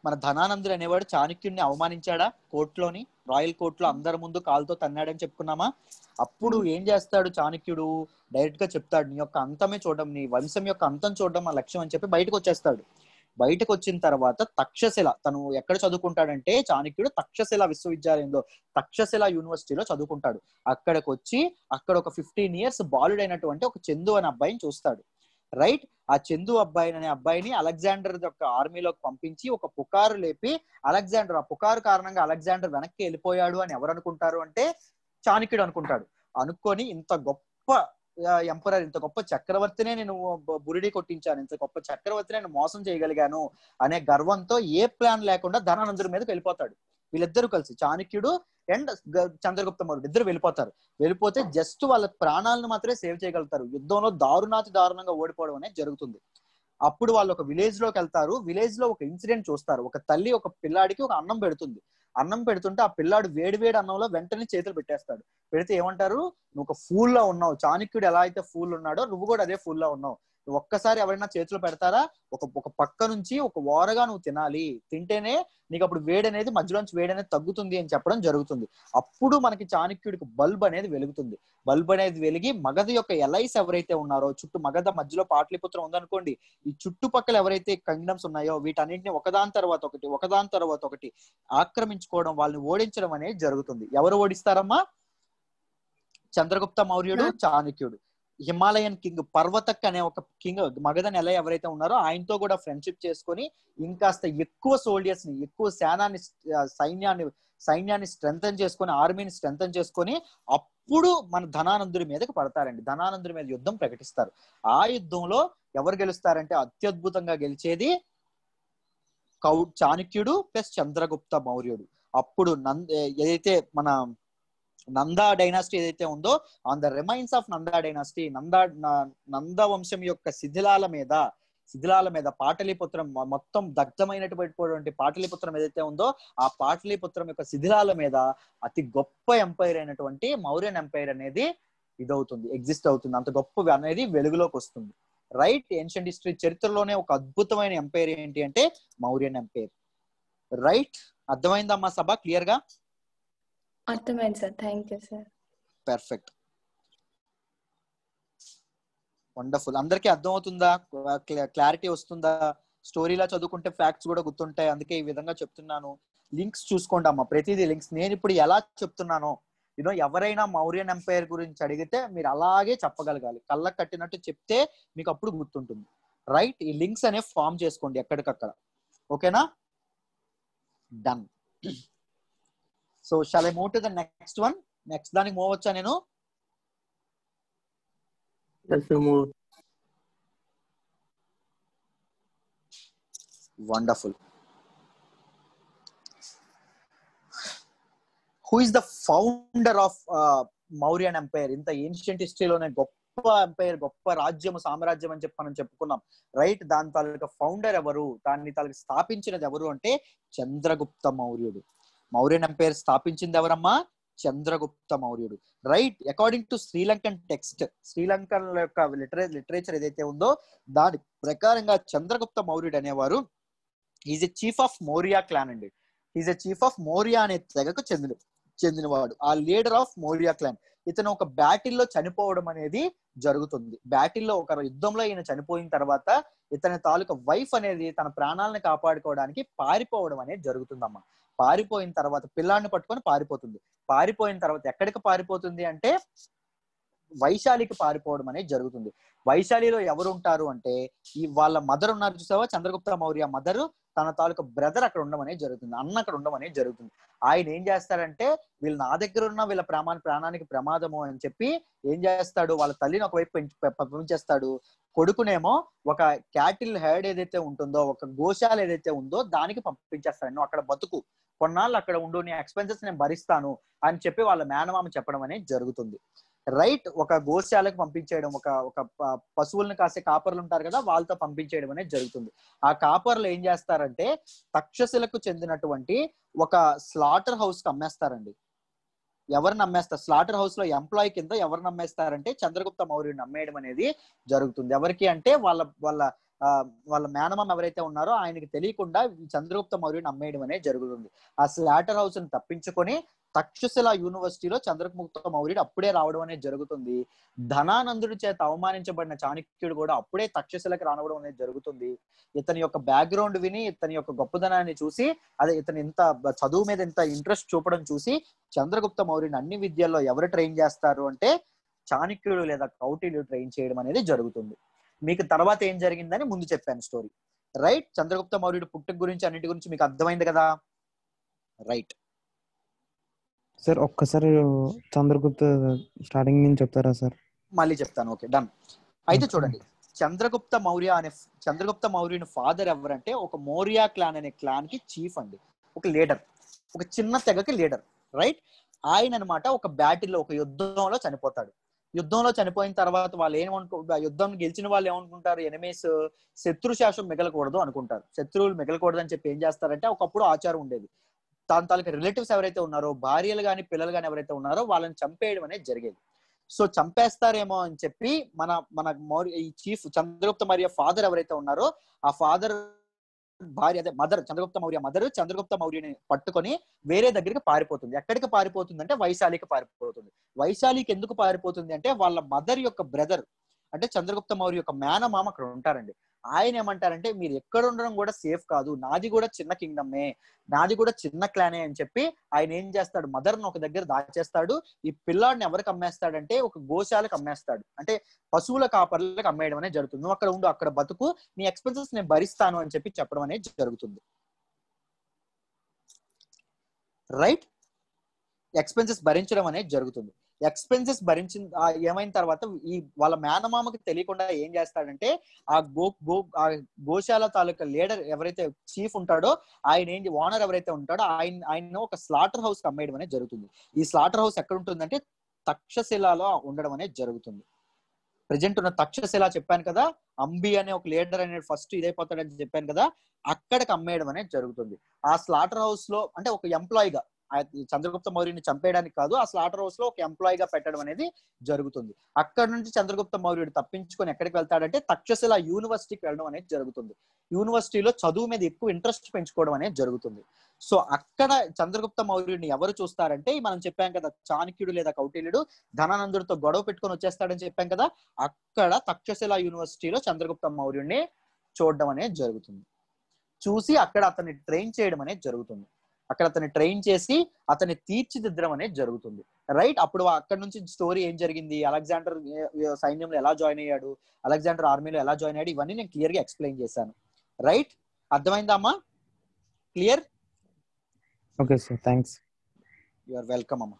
మన ధనానందుడు అనేవాడు చాణక్యుడిని అవమానించాడా కోర్టులోని రాయల్ కోర్టులో అందరి ముందు కాలుతో తన్నాడని చెప్పుకున్నామా అప్పుడు ఏం చేస్తాడు చాణక్యుడు డైరెక్ట్ గా చెప్తాడు నీ యొక్క అంతమే చూడడం నీ వంశం యొక్క అంతం చూడడం మా లక్ష్యం అని చెప్పి బయటకు వచ్చేస్తాడు బయటకు వచ్చిన తర్వాత తక్షశిల తను ఎక్కడ చదువుకుంటాడంటే చాణక్యుడు తక్షశిల విశ్వవిద్యాలయంలో తక్షశిల యూనివర్సిటీలో చదువుకుంటాడు అక్కడికి వచ్చి అక్కడ ఒక ఫిఫ్టీన్ ఇయర్స్ బాలుడైనటువంటి ఒక చందు అనే అబ్బాయిని చూస్తాడు రైట్ ఆ చందు అబ్బాయి అనే అబ్బాయిని అలెగ్జాండర్ యొక్క ఆర్మీలోకి పంపించి ఒక పుకారు లేపి అలెగ్జాండర్ ఆ పుకారు కారణంగా అలెగ్జాండర్ వెనక్కి వెళ్ళిపోయాడు అని ఎవరు అనుకుంటారు అంటే చాణక్యుడు అనుకుంటాడు అనుకొని ఇంత గొప్ప ఎంపరర్ ఇంత గొప్ప చక్రవర్తినే నేను బ- బురిడి కొట్టించాను ఇంత గొప్ప చక్రవర్తిని నేను మోసం చేయగలిగాను అనే గర్వంతో ఏ ప్లాన్ లేకుండా ధనానందుడి మీదకి వెళ్ళిపోతాడు వీళ్ళిద్దరూ కలిసి చాణక్యుడు అండ్ చంద్రగుప్త మౌర్యుడు ఇద్దరు వెళ్ళిపోతారు వెళ్ళిపోతే జస్ట్ వాళ్ళ ప్రాణాలను మాత్రమే సేవ్ చేయగలుగుతారు యుద్ధంలో దారుణాతి దారుణంగా ఓడిపోవడం అనేది జరుగుతుంది అప్పుడు వాళ్ళు ఒక విలేజ్ లోకి వెళ్తారు విలేజ్ లో ఒక ఇన్సిడెంట్ చూస్తారు ఒక తల్లి ఒక పిల్లాడికి ఒక అన్నం పెడుతుంది అన్నం పెడుతుంటే ఆ పిల్లాడు వేడి వేడి అన్నంలో వెంటనే చేతులు పెట్టేస్తాడు పెడితే ఏమంటారు నువ్వు ఒక ఫూల్ లా ఉన్నావు చాణక్యుడు ఎలా అయితే ఫూల్ ఉన్నాడో నువ్వు కూడా అదే ఫూల్ లా ఉన్నావు నువ్వు ఒక్కసారి ఎవరైనా చేతులు పెడతారా ఒక ఒక పక్క నుంచి ఒక ఓరగా నువ్వు తినాలి తింటేనే నీకు అప్పుడు వేడి అనేది మధ్యలోంచి వేడి అనేది తగ్గుతుంది అని చెప్పడం జరుగుతుంది అప్పుడు మనకి చాణక్యుడికి బల్బ్ అనేది వెలుగుతుంది బల్బ్ అనేది వెలిగి మగధ యొక్క ఎలైస్ ఎవరైతే ఉన్నారో చుట్టూ మగధ మధ్యలో పాటలిపుత్రం ఉందనుకోండి ఈ చుట్టుపక్కల ఎవరైతే కంగ్డమ్స్ ఉన్నాయో వీటన్నింటిని ఒకదాని తర్వాత ఒకటి ఒకదాని తర్వాత ఒకటి ఆక్రమించుకోవడం వాళ్ళని ఓడించడం అనేది జరుగుతుంది ఎవరు ఓడిస్తారమ్మా చంద్రగుప్త మౌర్యుడు చాణక్యుడు హిమాలయన్ కింగ్ పర్వతక్ అనే ఒక కింగ్ మగధ నెల ఎవరైతే ఉన్నారో ఆయనతో కూడా ఫ్రెండ్షిప్ చేసుకొని ఇంకాస్త ఎక్కువ సోల్జర్స్ ని ఎక్కువ సేనాన్ని ఆ, సైన్యాన్ని సైన్యాన్ని స్ట్రెంగ్ చేసుకొని ఆర్మీని స్ట్రెంగ్ చేసుకొని అప్పుడు మన ధనానందుడి మీదకి పడతారండి ధనానందుడి మీద యుద్ధం ప్రకటిస్తారు ఆ యుద్ధంలో ఎవరు గెలుస్తారంటే అత్యద్భుతంగా గెలిచేది కౌ చాణక్యుడు ప్లస్ చంద్రగుప్త మౌర్యుడు అప్పుడు నంద ఏదైతే మన నందా డైనాసిటీ ఏదైతే ఉందో on the remains of Nanda dynasty Nanda న- నంద వంశం యొక్క శిథిలాల మీద శిథిలాల మీద పాటలీపుత్రం మొ- మొత్తం దగ్ధమైనటువంటి పాటలీపుత్రం ఏదైతే ఉందో ఆ పాటలీపుత్రం యొక్క శిథిలాల మీద అతి గొప్ప ఎంపైర్ అయినటువంటి మౌర్యన్ ఎంపైర్ అనేది ఇదవుతుంది ఎగ్జిస్ట్ అవుతుంది అంత గొప్ప అనేది వెలుగులోకి వస్తుంది రైట్ ఏన్షియంట్ హిస్టరీ చరిత్రలోనే ఒక అద్భుతమైన ఎంపైర్ ఏంటి అంటే మౌర్యన్ ఎంపైర్ రైట్ అర్థమైందమ్మా సభ క్లియర్ గా అర్థమైంది sir thank you sir perfect wonderful అందరికీ అర్థమవుతుందా క్లారిటీ వస్తుందా స్టోరీలా చదువుకుంటే ఫ్యాక్ట్స్ కూడా గుర్తుంటాయి అందుకే ఈ విధంగా చెప్తున్నాను లింక్స్ చూసుకోండి అమ్మా ప్రతిదీ లింక్స్ నేను ఇప్పుడు ఎలా చెప్తున్నానో యూనో ఎవరైనా మౌర్యన్ ఎంపైర్ గురించి అడిగితే మీరు అలాగే చెప్పగలగాలి కళ్ళకు కట్టినట్టు చెప్తే మీకు అప్పుడు గుర్తుంటుంది రైట్ ఈ లింక్స్ అనేవి ఫామ్ చేసుకోండి ఎక్కడికక్కడ ఓకేనా done so shall I move to the next one next దానికి మూవ్ వచ్చా నేను Yes, sir, more. Wonderful who is the founder of Mauryan empire ఇంత ఏన్షియంట్ హిస్టరీలోనే గొప్ప ఎంపైర్ గొప్ప రాజ్యం సామ్రాజ్యం అని చెప్పి మనం చెప్పుకున్నాం రైట్ దాని తాలూకా ఫౌండర్ ఎవరు దాన్ని తాలూకా స్థాపించినది ఎవరు అంటే చంద్రగుప్త మౌర్యుడు మౌర్యన్ ఎంపైర్ స్థాపించింది ఎవరమ్మా చంద్రగుప్త మౌర్యుడు right according to Sri Lankan text Sri Lankan యొక్క లిటరే లిటరేచర్ ఏదైతే ఉందో దాని ప్రకారంగా చంద్రగుప్త మౌర్యుడు అనేవారు is a chief of Maurya clan అండి is a chief of Maurya అనే తెగకు చెందిన చెందినవాడు ఆ లీడర్ ఆఫ్ మౌర్యా క్లాన్ ఇతను ఒక బ్యాటిల్లో చనిపోవడం అనేది జరుగుతుంది బ్యాటిల్లో ఒక యుద్ధంలో ఈయన చనిపోయిన తర్వాత ఇతని తాలూకా వైఫ్ అనేది తన ప్రాణాలను కాపాడుకోవడానికి పారిపోవడం అనేది జరుగుతుందమ్మా పారిపోయిన తర్వాత పిల్లాన్ని పట్టుకొని పారిపోతుంది పారిపోయిన తర్వాత ఎక్కడికి పారిపోతుంది అంటే వైశాలికి పారిపోవడం అనేది జరుగుతుంది వైశాలిలో ఎవరు ఉంటారు అంటే ఈ వాళ్ళ మదర్ ఉన్నారు చూసావా చంద్రగుప్త మౌర్య మదర్ తన తాలూకా బ్రదర్ అక్కడ ఉండడం అనేది జరుగుతుంది అన్న అక్కడ ఉండడం అనేది జరుగుతుంది ఆయన ఏం చేస్తాడంటే వీళ్ళు నా దగ్గర ఉన్న వీళ్ళ ప్రాణానికి ప్రాణానికి ప్రమాదము అని చెప్పి ఏం చేస్తాడు వాళ్ళ తల్లిని ఒకవైపు పెంచి పె- పంపించేస్తాడు కొడుకునేమో ఒక క్యాటిల్ హెడ్ ఏదైతే ఉంటుందో ఒక గోశాల ఏదైతే ఉందో దానికి పంపించేస్తాడు నువ్వు అక్కడ బతుకు కొన్నాళ్ళు అక్కడ ఉండు నీ ఎక్స్పెన్సెస్ నేను భరిస్తాను అని చెప్పి వాళ్ళ మేనమామ చెప్పడం అనేది జరుగుతుంది రైట్ ఒక గోశాలకు పంపించేయడం ఒక ఒక ప- పశువులను కాసే కాపర్లు ఉంటారు కదా వాళ్ళతో పంపించేయడం అనేది జరుగుతుంది ఆ కాపర్లు ఏం చేస్తారంటే తక్షశిలకు చెందినటువంటి ఒక స్లాటర్ హౌస్ కి అమ్మేస్తారండి ఎవరిని అమ్మేస్తారు స్లాటర్ హౌస్ లో ఎంప్లాయ్ కింద ఎవరిని అమ్మేస్తారంటే చంద్రగుప్త మౌర్యుని అమ్మేయడం అనేది జరుగుతుంది ఎవరికి అంటే వాళ్ళ వాళ్ళ ఆ, వాళ్ళ మేనమామ ఎవరైతే ఉన్నారో ఆయనకి తెలియకుండా ఈ చంద్రగుప్త మౌర్యుని అమ్మేయడం అనేది జరుగుతుంది ఆ స్లాటర్ హౌస్ ని తప్పించుకొని తక్షశిల యూనివర్సిటీలో చంద్రగుప్త మౌర్యుడు అప్పుడే రావడం అనేది జరుగుతుంది ధనానందుడి చేత అవమానించబడిన చాణక్యుడు కూడా అప్పుడే తక్షశిలకి రావడం అనేది జరుగుతుంది ఇతని యొక్క బ్యాక్గ్రౌండ్ విని ఇతని యొక్క గొప్పదనాన్ని చూసి అదే ఇతను ఇంత బ- చదువు మీద ఇంత ఇంట్రెస్ట్ చూపడం చూసి చంద్రగుప్త మౌర్యుని అన్ని విద్యల్లో ఎవరు ట్రైన్ చేస్తారు అంటే చాణక్యుడు లేదా కౌటిల్యుడు ట్రైన్ చేయడం అనేది జరుగుతుంది మీకు తర్వాత ఏం జరిగిందని ముందు చెప్పాను స్టోరీ రైట్ చంద్రగుప్త మౌర్యుడు పుట్టుక గురించి అన్నిటి గురించి మీకు అర్థమైంది కదా రైట్ సార్ ఒక్కసారి చంద్రగుప్త స్టార్టింగ్ నుంచి చెప్తారా సార్ మళ్ళీ చెప్తాను ఓకే డన్ అయితే Okay. చూడండి చంద్రగుప్త మౌర్య అనే చంద్రగుప్త మౌర్యుని ఫాదర్ ఎవరంటే ఒక మౌర్య క్లాన్ అనే క్లాన్ కి చీఫ్ అండి ఒక లీడర్ ఒక చిన్న తెగకి లీడర్ రైట్ ఆయన అనమాట ఒక బ్యాటిల్లో ఒక యుద్ధంలో చనిపోతాడు యుద్ధంలో చనిపోయిన తర్వాత వాళ్ళు ఏమనుకో యుద్ధం గెలిచిన వాళ్ళు ఏమనుకుంటారు ఎనిమీస్ శత్రు శాసం మిగలకూడదు అనుకుంటారు శత్రువులు మిగలకూడదు అని చెప్పి ఏం చేస్తారంటే ఒకప్పుడు ఆచారం ఉండేది దాని తాలూకా రిలేటివ్స్ ఎవరైతే ఉన్నారో భార్యలు కానీ పిల్లలు కానీ ఎవరైతే ఉన్నారో వాళ్ళని చంపేయడం అనేది జరిగేది సో చంపేస్తారేమో అని చెప్పి మన మన మౌర్య ఈ చీఫ్ చంద్రగుప్త మౌర్య ఫాదర్ ఎవరైతే ఉన్నారో ఆ ఫాదర్ భార్య అదే మదర్ చంద్రగుప్త మౌర్య మదర్ చంద్రగుప్త మౌర్యని పట్టుకొని వేరే దగ్గరికి పారిపోతుంది ఎక్కడికి పారిపోతుంది అంటే వైశాలికి పారిపోతుంది వైశాలికి ఎందుకు పారిపోతుంది అంటే వాళ్ళ మదర్ యొక్క బ్రదర్ అంటే చంద్రగుప్త మౌర్య యొక్క మేనమామ అక్కడ ఉంటారండి ఆయన ఏమంటారంటే మీరు ఎక్కడ ఉండడం కూడా సేఫ్ కాదు నాది కూడా చిన్న కింగ్డమే నాది కూడా చిన్న క్లానే అని చెప్పి ఆయన ఏం చేస్తాడు మదర్ ఒక దగ్గర దాచేస్తాడు ఈ పిల్లాడిని ఎవరికి అమ్మేస్తాడంటే ఒక గోశాలకు అమ్మేస్తాడు అంటే పశువుల కాపర్లకు అమ్మేయడం అనేది జరుగుతుంది నువ్వు అక్కడ ఉండు అక్కడ బతుకు నీ ఎక్స్పెన్సెస్ నేను భరిస్తాను అని చెప్పి చెప్పడం అనేది జరుగుతుంది రైట్ ఎక్స్పెన్సెస్ భరించడం అనేది జరుగుతుంది ఎక్స్పెన్సెస్ భరించిన ఆ ఏమైన తర్వాత ఈ వాళ్ళ మేనమామకి తెలియకుండా ఏం చేస్తాడంటే ఆ గో గో ఆ గోశాల తాలూకా లీడర్ ఎవరైతే చీఫ్ ఉంటాడో ఆయన ఏంటి ఓనర్ ఎవరైతే ఉంటాడో ఆయన ఆయన ఒక స్లాటర్ హౌస్ కి అమ్మేయడం అనేది జరుగుతుంది ఈ స్లాటర్ హౌస్ ఎక్కడ ఉంటుందంటే తక్షశిలలో ఉండడం అనేది జరుగుతుంది ప్రజెంట్ ఉన్న తక్షశిల చెప్పాను కదా అంబి అనే ఒక లీడర్ అనేది ఫస్ట్ ఇదైపోతాడని చెప్పాను కదా అక్కడికి అమ్మేయడం అనేది జరుగుతుంది ఆ స్లాటర్ హౌస్ లో అంటే ఒక ఎంప్లాయీగా చంద్రగుప్త మౌర్యుని చంపేయడానికి కాదు ఆ స్లాటర్ హౌస్ లో ఒక ఎంప్లాయీగా పెట్టడం అనేది జరుగుతుంది అక్కడ నుంచి చంద్రగుప్త మౌర్యుడు తప్పించుకొని ఎక్కడికి వెళ్తాడంటే తక్షశిల యూనివర్సిటీకి వెళ్ళడం అనేది జరుగుతుంది యూనివర్సిటీలో చదువు మీద ఎక్కువ ఇంట్రెస్ట్ పెంచుకోవడం అనేది జరుగుతుంది సో అక్కడ చంద్రగుప్త మౌర్యుడిని ఎవరు చూస్తారంటే మనం చెప్పాం కదా చాణక్యుడు లేదా కౌటిల్యుడు ధనానందుడితో గొడవ పెట్టుకొని వచ్చేస్తాడని చెప్పాం కదా అక్కడ తక్షశిల యూనివర్సిటీలో చంద్రగుప్త మౌర్యుడిని చూడడం అనేది జరుగుతుంది చూసి అక్కడ అతన్ని ట్రైన్ చేయడం అనేది జరుగుతుంది అక్కడ అతన్ని ట్రైన్ చేసి అతన్ని తీర్చిదిద్దడం అనేది జరుగుతుంది రైట్ అప్పుడు అక్కడ నుంచి స్టోరీ ఏం జరిగింది అలెగ్జాండర్ ఏ- ఏ సైన్యంలో ఎలా జాయిన్ అయ్యాడు అలెగ్జాండర్ ఆర్మీలో ఎలా జాయిన్ అయ్యాడు ఇవన్నీ నేను క్లియర్ గా ఎక్స్ప్లెయిన్ చేశాను రైట్ అర్థమైందా అమ్మా clear okay sir thanks you are welcome అమ్మా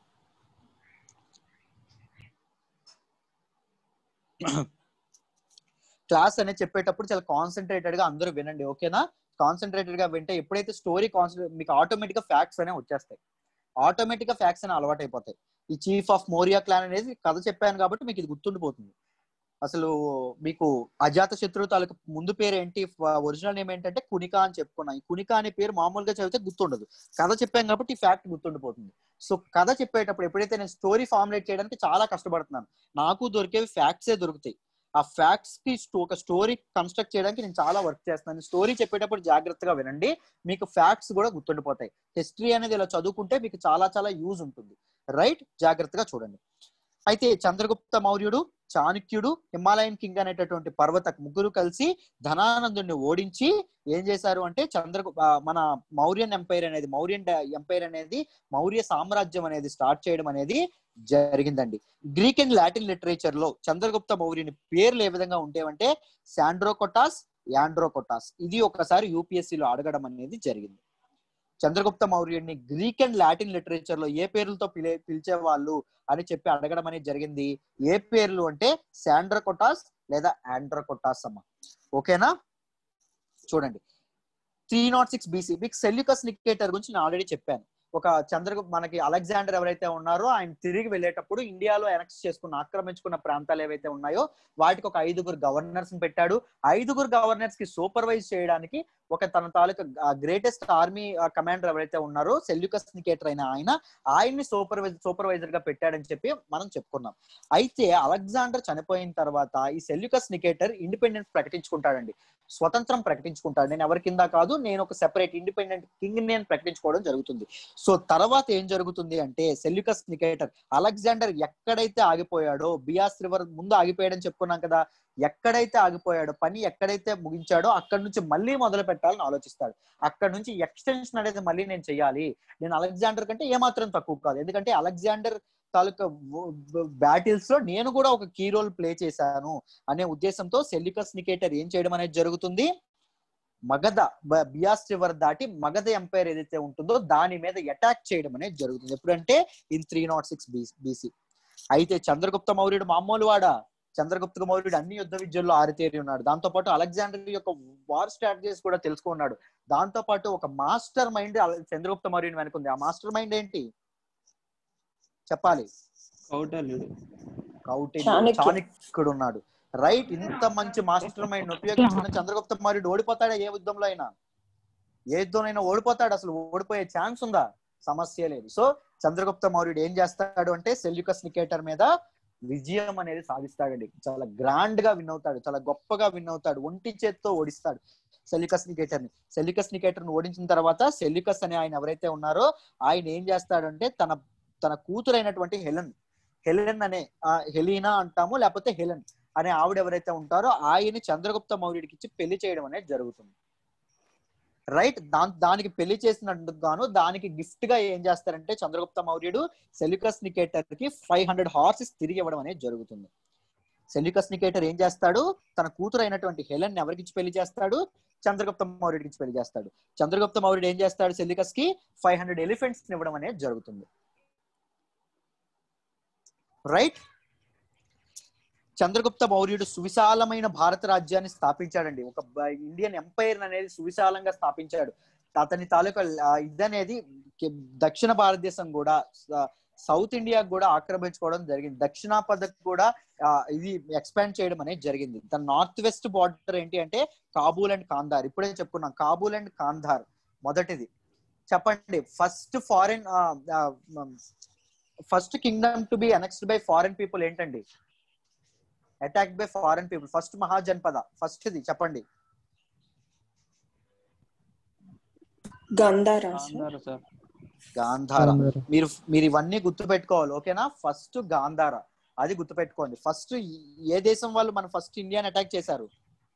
క్లాస్ అనేది చెప్పేటప్పుడు చాలా కాన్సన్ట్రేటెడ్ గా అందరూ వినండి ఓకేనా కాన్సన్ట్రేటెడ్ గా వింటే ఎప్పుడైతే స్టోరీ కాన్సన్ట్రేట్ మీకు ఆటోమేటిక్ గా ఫ్యాక్ట్స్ అనేవి వచ్చేస్తాయి ఆటోమేటిక్ గా ఫ్యాక్ట్స్ అనేవి అలవాటు అయిపోతాయి ఈ చీఫ్ ఆఫ్ మోరియా క్లాన్ అనేది కథ చెప్పాను కాబట్టి మీకు ఇది గుర్తుండిపోతుంది అసలు మీకు అజాత శత్రు తాలూకు ముందు పేరు ఏంటి ఒరిజినల్ నేమ్ ఏంటంటే కునిక అని చెప్పుకున్నాం ఈ కునిక అనే పేరు మామూలుగా చదివితే గుర్తుండదు కథ చెప్పాను కాబట్టి ఈ ఫ్యాక్ట్ గుర్తుండిపోతుంది సో కథ చెప్పేటప్పుడు ఎప్పుడైతే నేను స్టోరీ ఫార్ములేట్ చేయడానికి చాలా కష్టపడుతున్నాను నాకు దొరికేవి ఫ్యాక్ట్సే దొరుకుతాయి ఆ ఫ్యాక్ట్స్ కి స్టో- ఒక స్టోరీ కన్స్ట్రక్ట్ చేయడానికి నేను చాలా వర్క్ చేస్తున్నాను స్టోరీ చెప్పేటప్పుడు జాగ్రత్తగా వినండి మీకు ఫ్యాక్ట్స్ కూడా గుర్తుండిపోతాయి హిస్టరీ అనేది ఇలా చదువుకుంటే మీకు చాలా చాలా యూజ్ ఉంటుంది రైట్ జాగ్రత్తగా చూడండి అయితే చంద్రగుప్త మౌర్యుడు చాణక్యుడు హిమాలయన్ కింగ్ అనేటటువంటి పర్వత ముగ్గురు కలిసి ధనానందుడిని ఓడించి ఏం చేశారు అంటే చంద్ర ఆ, మన మౌర్యన్ ఎంపైర్ అనేది మౌర్యన్ ఎంపైర్ అనేది మౌర్య సామ్రాజ్యం అనేది స్టార్ట్ చేయడం అనేది జరిగిందండి గ్రీక్ అండ్ లాటిన్ లిటరేచర్ లో చంద్రగుప్త మౌర్యుని పేర్లు ఏ విధంగా ఉండేవంటే శాండ్రోకొటాస్ యాండ్రోకొటాస్ ఇది ఒకసారి యూపీఎస్సీ లో అడగడం అనేది జరిగింది చంద్రగుప్త మౌర్యుడిని గ్రీక్ అండ్ లాటిన్ లిటరేచర్ లో ఏ పేర్లతో పిలే పిలిచేవాళ్ళు అని చెప్పి అడగడం అనేది జరిగింది ఏ పేర్లు అంటే శాండ్రకొటాస్ లేదా ఆండ్రకొటాస్ అమ్మ ఓకేనా చూడండి త్రీ నాట్ సిక్స్ బీసీ మీకు సెల్యుకస్ నికేటర్ గురించి నేను ఆల్రెడీ చెప్పాను ఒక చంద్ర మనకి అలెగ్జాండర్ ఎవరైతే ఉన్నారో ఆయన తిరిగి వెళ్ళేటప్పుడు ఇండియాలో ఎనక్స్ చేసుకున్న ఆక్రమించుకున్న ప్రాంతాలు ఏవైతే ఉన్నాయో వాటికి ఒక ఐదుగురు గవర్నర్స్ పెట్టాడు ఐదుగురు గవర్నర్స్ కి సూపర్వైజ్ చేయడానికి ఒక తన తాలూకా గ్రేటెస్ట్ ఆర్మీ కమాండర్ ఎవరైతే ఉన్నారో సెల్యూకస్ నికేటర్ అయిన ఆయన ఆయన్ని సూపర్వైజర్ సూపర్వైజర్ గా పెట్టాడని చెప్పి మనం చెప్పుకున్నాం అయితే అలెగ్జాండర్ చనిపోయిన తర్వాత ఈ సెల్యూకస్ నికేటర్ ఇండిపెండెన్స్ ప్రకటించుకుంటాడండి స్వతంత్రం ప్రకటించుకుంటాడు నేను ఎవరి కింద కాదు నేను ఒక సెపరేట్ ఇండిపెండెంట్ కింగ్ నేను ప్రకటించుకోవడం జరుగుతుంది సో తర్వాత ఏం జరుగుతుంది అంటే సెల్యూకస్ నికేటర్ అలెగ్జాండర్ ఎక్కడైతే ఆగిపోయాడో బియాస్ రివర్ ముందు ఆగిపోయాడని చెప్పుకున్నాం కదా ఎక్కడైతే ఆగిపోయాడో పని ఎక్కడైతే ముగించాడో అక్కడ నుంచి మళ్ళీ మొదలు పెట్టాలని ఆలోచిస్తాడు అక్కడ నుంచి ఎక్స్టెన్షన్ అనేది మళ్ళీ నేను చేయాలి నేను అలెగ్జాండర్ కంటే ఏమాత్రం తక్కువ కాదు ఎందుకంటే అలెగ్జాండర్ తాలూకా బ్యాటిల్స్ లో నేను కూడా ఒక కీ రోల్ ప్లే చేశాను అనే ఉద్దేశంతో సెల్యూకస్ నికేటర్ ఏం చేయడం అనేది జరుగుతుంది మగధ బ- బియాస్ రివర్ దాటి మగధ ఎంపైర్ ఏదైతే ఉంటుందో దాని మీద అటాక్ చేయడం అనేది జరుగుతుంది ఎప్పుడంటే in three nought six BC అయితే చంద్రగుప్త మౌర్యుడు మామూలు వాడా చంద్రగుప్త మౌర్యుడు అన్ని యుద్ధ విద్యల్లో ఆరితేరి ఉన్నాడు దాంతో పాటు అలెగ్జాండర్ యొక్క వార్ స్ట్రాటజీస్ కూడా తెలుసుకున్నాడు దాంతో పాటు ఒక మాస్టర్ మైండ్ చంద్రగుప్త మౌర్యుని వెనుకుంది ఆ మాస్టర్ మైండ్ ఏంటి చెప్పాలి కౌటల్యుడు కౌటిల్యుడు చాణక్య. చాణక్యుడు ఉన్నాడు రైట్ ఇంత మంచి మాస్టర్ మైండ్ ఉపయోగించుకున్న చంద్రగుప్త మౌర్యుడు ఓడిపోతాడా ఏ యుద్ధంలో అయినా ఏ యుద్ధంలో ఓడిపోతాడు అసలు ఓడిపోయే ఛాన్స్ ఉందా సమస్య లేదు సో చంద్రగుప్త మౌర్యుడు ఏం చేస్తాడు అంటే సెల్యూకస్ నికేటర్ మీద విజయం అనేది సాధిస్తాడండి చాలా గ్రాండ్ గా విన్ అవుతాడు చాలా గొప్పగా విన్ అవుతాడు ఒంటి చేత్తో ఓడిస్తాడు సెల్యూకస్ నికేటర్ ని సెల్యూకస్ నికేటర్ ని ఓడించిన తర్వాత సెల్యూకస్ అనే ఆయన ఎవరైతే ఉన్నారో ఆయన ఏం చేస్తాడంటే తన తన కూతురైనటువంటి హెలెన్ హెలెన్ అనే ఆ, హెలీనా అంటాము లేకపోతే హెలెన్ అనే ఆవిడ ఎవరైతే ఉంటారో ఆయన్ని చంద్రగుప్త మౌర్యుడికి ఇచ్చి పెళ్లి చేయడం అనేది జరుగుతుంది రైట్ దా దానికి పెళ్లి చేసినందుకు గాను దానికి గిఫ్ట్ గా ఏం చేస్తారంటే చంద్రగుప్త మౌర్యుడు సెల్యూకస్ నికేటర్ కి ఫైవ్ హండ్రెడ్ హార్సెస్ తిరిగి ఇవ్వడం అనేది జరుగుతుంది సెల్యూకస్ నికేటర్ ఏం చేస్తాడు తన కూతురు అయినటువంటి హెలెన్ ఎవరికి ఇచ్చి పెళ్లి చేస్తాడు చంద్రగుప్త మౌర్యుడికి ఇచ్చి పెళ్లి చేస్తాడు చంద్రగుప్త మౌర్యుడు ఏం చేస్తాడు సెల్యూకస్ కి ఫైవ్ హండ్రెడ్ ఎలిఫెంట్స్ ఇవ్వడం అనేది జరుగుతుంది రైట్ చంద్రగుప్త మౌర్యుడు సువిశాలమైన భారత రాజ్యాన్ని స్థాపించాడండి ఒక బ- ఇండియన్ ఎంపైర్ అనేది సువిశాలంగా స్థాపించాడు అతని తాలూకా ఆ, ఇదనేది కి- దక్షిణ భారతదేశం కూడా స- సౌత్ ఇండియా కూడా ఆక్రమించుకోవడం జరిగింది దక్షిణాపథకు కూడా ఆ, ఇది ఎక్స్పాండ్ చేయడం అనేది జరిగింది తన నార్త్ వెస్ట్ బార్డర్ ఏంటి అంటే కాబూల్ అండ్ కాంధార్ ఇప్పుడే చెప్పుకున్నాం కాబూల్ అండ్ కాంధార్ మొదటిది చెప్పండి first foreign first kingdom to be annexed by foreign people ఏంటండి attack by foreign people first mahajanapada first ఇది చెప్పండి గంధారా అన్నారు సార్ గాంధార గాంధార. మీరు మీరు ఇవన్నీ గుర్తు పెట్టుకోవాలి ఓకేనా ఫస్ట్ గాంధార అది గుర్తు పెట్టుకోండి ఫస్ట్ ఏ దేశం వాళ్ళు మన ఫస్ట్ ఇండియాని అటాక్ చేశారు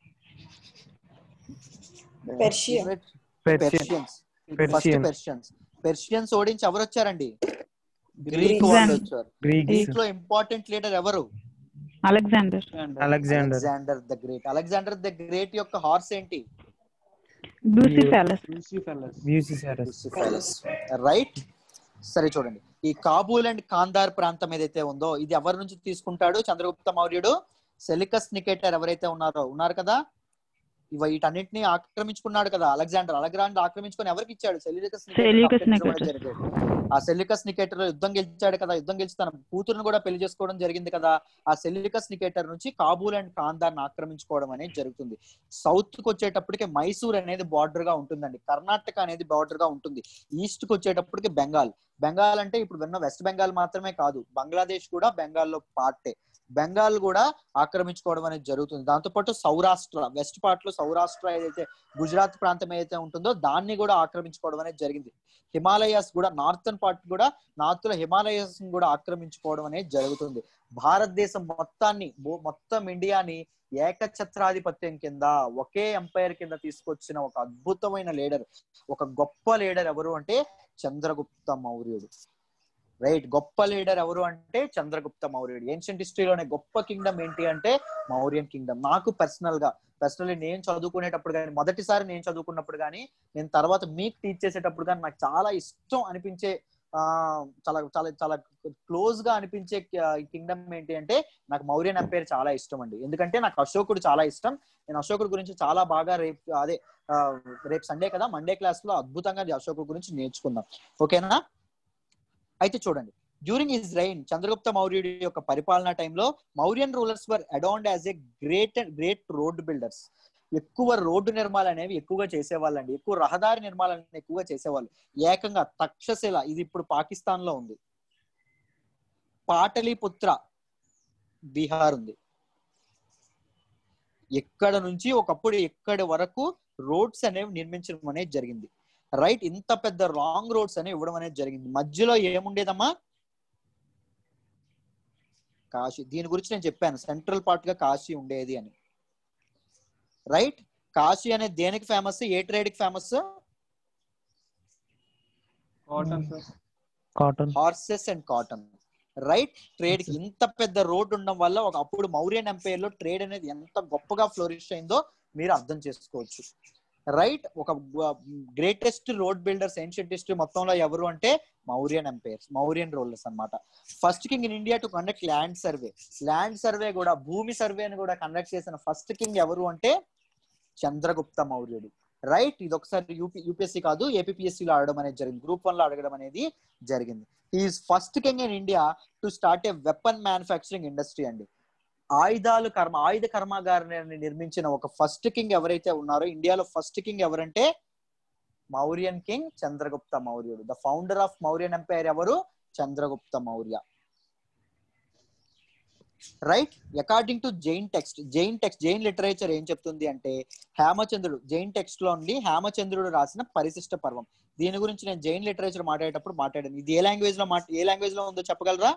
Persia Persian Persians first Persian Persians Persians ఓడించి ఎవరు వచ్చారండి గ్రీక్ Greeks. వాళ్ళు వచ్చారు గ్రీక్స్ గ్రీక్ లో ఇంపార్టెంట్ లీడర్ ఎవరు Alexander Alexander Alexander the great Alexander the great యొక్క హార్స్ ఏంటి బ్యూసిఫాలస్ లూసిఫెల్లస్ రైట్ సరే చూడండి ఈ కాబూల్ అండ్ కాందార్ ప్రాంతం ఏదైతే ఉందో ఇది ఎవరి నుంచి తీసుకుంటాడు చంద్రగుప్త మౌర్యుడు సెలికస్ నికేటర్ ఎవరైతే ఉన్నారో ఉన్నారు కదా ఇవ వీటన్నిటిని ఆక్రమించుకున్నాడు కదా అలెగ్జాండర్ అలెగ్జాండర్ ఆక్రమించుకొని ఎవరికి ఇచ్చాడు సెల్యూకస్ సెల్యూకస్ నికేటర్ నికేటర్. ఆ సెల్యూకస్ నికేటర్ యుద్ధం గెలిచాడు కదా యుద్ధం గెలిచి తన కూతురును కూడా పెళ్లి చేసుకోవడం జరిగింది కదా ఆ సెల్యూకస్ నికేటర్ నుంచి కాబూల్ అండ్ కాందార్ ఆక్రమించుకోవడం అనేది జరుగుతుంది సౌత్ కి వచ్చేటప్పటికి మైసూర్ అనేది బార్డర్ గా ఉంటుందండి కర్ణాటక అనేది బార్డర్ గా ఉంటుంది ఈస్ట్ కి వచ్చేటప్పటికి బెంగాల్ బెంగాల్ అంటే ఇప్పుడు విన్న వెస్ట్ బెంగాల్ మాత్రమే కాదు బంగ్లాదేశ్ కూడా బెంగాల్లో పార్టే బెంగాల్ కూడా ఆక్రమించుకోవడం అనేది జరుగుతుంది దాంతో పాటు సౌరాష్ట్ర వెస్ట్ పార్ట్ లో సౌరాష్ట్ర ఏదైతే గుజరాత్ ప్రాంతం ఏదైతే ఉంటుందో దాన్ని కూడా ఆక్రమించుకోవడం అనేది జరిగింది హిమాలయాస్ కూడా నార్థన్ పార్ట్ కూడా నార్త్ లో హిమాలయస్ కూడా ఆక్రమించుకోవడం అనేది జరుగుతుంది భారతదేశం మొత్తాన్ని భూ- మొత్తం ఇండియాని ఏకఛత్రాధిపత్యం కింద ఒకే ఎంపైర్ కింద తీసుకొచ్చిన ఒక అద్భుతమైన లీడర్ ఒక గొప్ప లీడర్ ఎవరు అంటే చంద్రగుప్త మౌర్యుడు రైట్ గొప్ప లీడర్ ఎవరు అంటే చంద్రగుప్త మౌర్యుడు ఏన్షియంట్ హిస్టరీలోనే గొప్ప కింగ్డమ్ ఏంటి అంటే మౌర్యన్ కింగ్డమ్ నాకు పర్సనల్ గా పర్సనల్లీ నేను చదువుకునేటప్పుడు కానీ మొదటిసారి నేను చదువుకున్నప్పుడు కానీ నేను తర్వాత మీకు టీచ్ చేసేటప్పుడు కానీ నాకు చాలా ఇష్టం అనిపించే ఆ చాలా చాలా చాలా క్లోజ్ గా అనిపించే కింగ్డమ్ ఏంటి అంటే నాకు మౌర్యన్ ఎంపైర్ చాలా ఇష్టం అండి ఎందుకంటే నాకు అశోకుడు చాలా ఇష్టం నేను అశోకుడు గురించి చాలా బాగా రేపు అదే ఆ, రేపు సండే కదా మండే క్లాస్ లో అద్భుతంగా అశోకుడు గురించి నేర్చుకుందాం ఓకేనా అయితే చూడండి డ్యూరింగ్ హిస్ రైన్ చంద్రగుప్త మౌర్యుడి యొక్క పరిపాలనా టైంలో మౌర్యన్ రూలర్స్ వర్ అడౌండ్ as a great great road builders ఎక్కువ రోడ్డు నిర్మాణాలు అనేవి ఎక్కువగా చేసేవాళ్ళండి ఎక్కువ రహదారి నిర్మాణాలను ఎక్కువగా చేసేవాళ్ళు ఏకంగా తక్షశిల ఇది ఇప్పుడు పాకిస్తాన్ లో ఉంది పాటలీపుత్ర బీహార్ ఉంది ఎక్కడ నుంచి ఒకప్పుడు ఎక్కడి వరకు రోడ్స్ అనేవి నిర్మించడం అనేది జరిగింది రైట్ ఇంత పెద్ద రాంగ్ రోడ్స్ అనేవి ఇవ్వడం అనేది జరిగింది మధ్యలో ఏముండేదమ్మా కాశీ దీని గురించి నేను చెప్పాను సెంట్రల్ పార్ట్ గా కాశీ ఉండేది అని రైట్ కాశీ అనేది దేనికి ఫేమస్ ఏ ట్రేడ్ కి famous cotton sir cotton horses and cotton right trade కి ఇంత పెద్ద రోడ్ ఉండడం వల్ల ఒక అప్పుడు మౌర్యన్ ఎంపైర్ లో ట్రేడ్ అనేది ఎంత గొప్పగా ఫ్లోరిష్ అయిందో మీరు అర్థం చేసుకోవచ్చు రైట్ ఒక greatest road builders ancient history మొత్తంలో ఎవరు అంటే మౌర్యన్ ఎంపైర్స్ మౌర్యన్ రూలర్స్ అన్నమాట first king in India to conduct land survey land survey కూడా భూమి సర్వేని కూడా కండక్ట్ చేసిన ఫస్ట్ కింగ్ ఎవరు అంటే చంద్రగుప్త మౌర్యుడు రైట్ ఇది ఒకసారి యూపీ యూపీఎస్సీ కాదు ఏపీఎస్సీ లో ఆడడం అనేది జరిగింది గ్రూప్ వన్ లో అడగడం అనేది జరిగింది is first king in India to start a weapon manufacturing industry అండి ఆయుధాలు కర్మ ఆయుధ కర్మాగారాన్ని నిర్మించిన ఒక ఫస్ట్ కింగ్ ఎవరైతే ఉన్నారో ఇండియాలో ఫస్ట్ కింగ్ ఎవరంటే మౌర్యన్ కింగ్ చంద్రగుప్త మౌర్యుడు the founder of Mauryan empire ఎవరు Chandragupta Maurya right according to Jain text Jain text Jain literature ఏం చెప్తుంది అంటే హేమచంద్రుడు జైన్ టెక్స్ట్ లో ఉండి హేమచంద్రుడు రాసిన పరిశిష్ట పర్వం దీని గురించి నేను జైన్ లిటరేచర్ మాట్లాడేటప్పుడు మాట్లాడాను ఇది ఏ లాంగ్వేజ్ లో మాట్ ఏ లాంగ్వేజ్ లో ఉందో చెప్పగలరా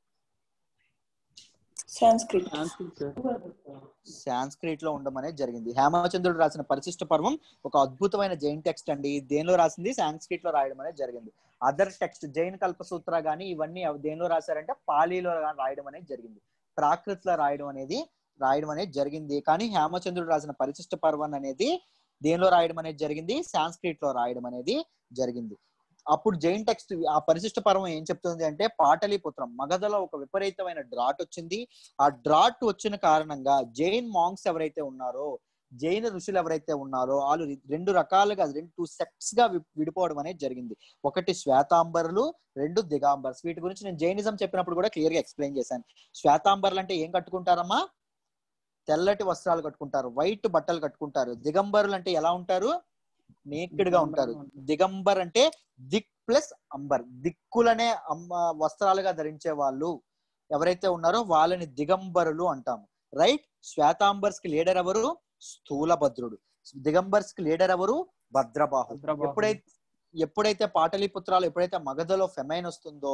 సాంస్క్రిట్ సాంస్క్రిట్ సార్ సాంస్క్రిట్ లో ఉండడం అనేది జరిగింది హేమచంద్రుడు రాసిన పరిశిష్ట పర్వం ఒక అద్భుతమైన జైన్ టెక్స్ట్ అండి దేనిలో రాసింది సాంస్క్రిట్ లో రాయడం అనేది జరిగింది అదర్ టెక్స్ట్ జైన్ కల్పసూత్ర గానీ ఇవన్నీ అవి దేనిలో రాశారంటే పాలీలో రా- రాయడం అనేది జరిగింది ప్రాకృతిలో రాయడం అనేది రాయడం అనేది జరిగింది కానీ హేమచంద్రుడు రాసిన పరిశిష్ట పర్వం అనేది దేనిలో రాయడం అనేది జరిగింది సాంస్క్రిట్ లో రాయడం అనేది జరిగింది అప్పుడు జైన్ టెక్స్ట్ ఆ పరిశిష్ట పర్వం ఏం చెప్తుంది అంటే పాటలీపుత్రం మగధలో ఒక విపరీతమైన డ్రాట్ వచ్చింది ఆ డ్రాట్ వచ్చిన కారణంగా జైన్ మాంగ్స్ ఎవరైతే ఉన్నారో జైన ఋషులు ఎవరైతే ఉన్నారో వాళ్ళు రెండు రకాలుగా రెండు టూ సెక్ట్స్ గా వి- విడిపోవడం అనేది జరిగింది ఒకటి శ్వేతాంబరులు రెండు దిగాంబర్స్ వీటి గురించి నేను జైనిజం చెప్పినప్పుడు కూడా క్లియర్ గా ఎక్స్ప్లెయిన్ చేశాను శ్వేతాంబరులు అంటే ఏం కట్టుకుంటారమ్మా తెల్లటి వస్త్రాలు కట్టుకుంటారు వైట్ బట్టలు కట్టుకుంటారు దిగంబరులు అంటే ఎలా ఉంటారు నేక్డ్ గా ఉంటారు దిగంబర్ అంటే దిక్ ప్లస్ అంబర్ దిక్కులనే అమ్మ వస్త్రాలుగా ధరించే వాళ్ళు ఎవరైతే ఉన్నారో వాళ్ళని దిగంబరులు అంటాము రైట్ శ్వేతాంబర్స్ కి లీడర్ ఎవరు స్థూలభద్రుడు దిగంబర్స్ కి లీడర్ ఎవరు భద్రబాహు భద్రబాహు. ఎప్పుడైతే ఎప్పుడైతే పాటలీపుత్రాలు ఎప్పుడైతే మగధలో ఫెమైన్ వస్తుందో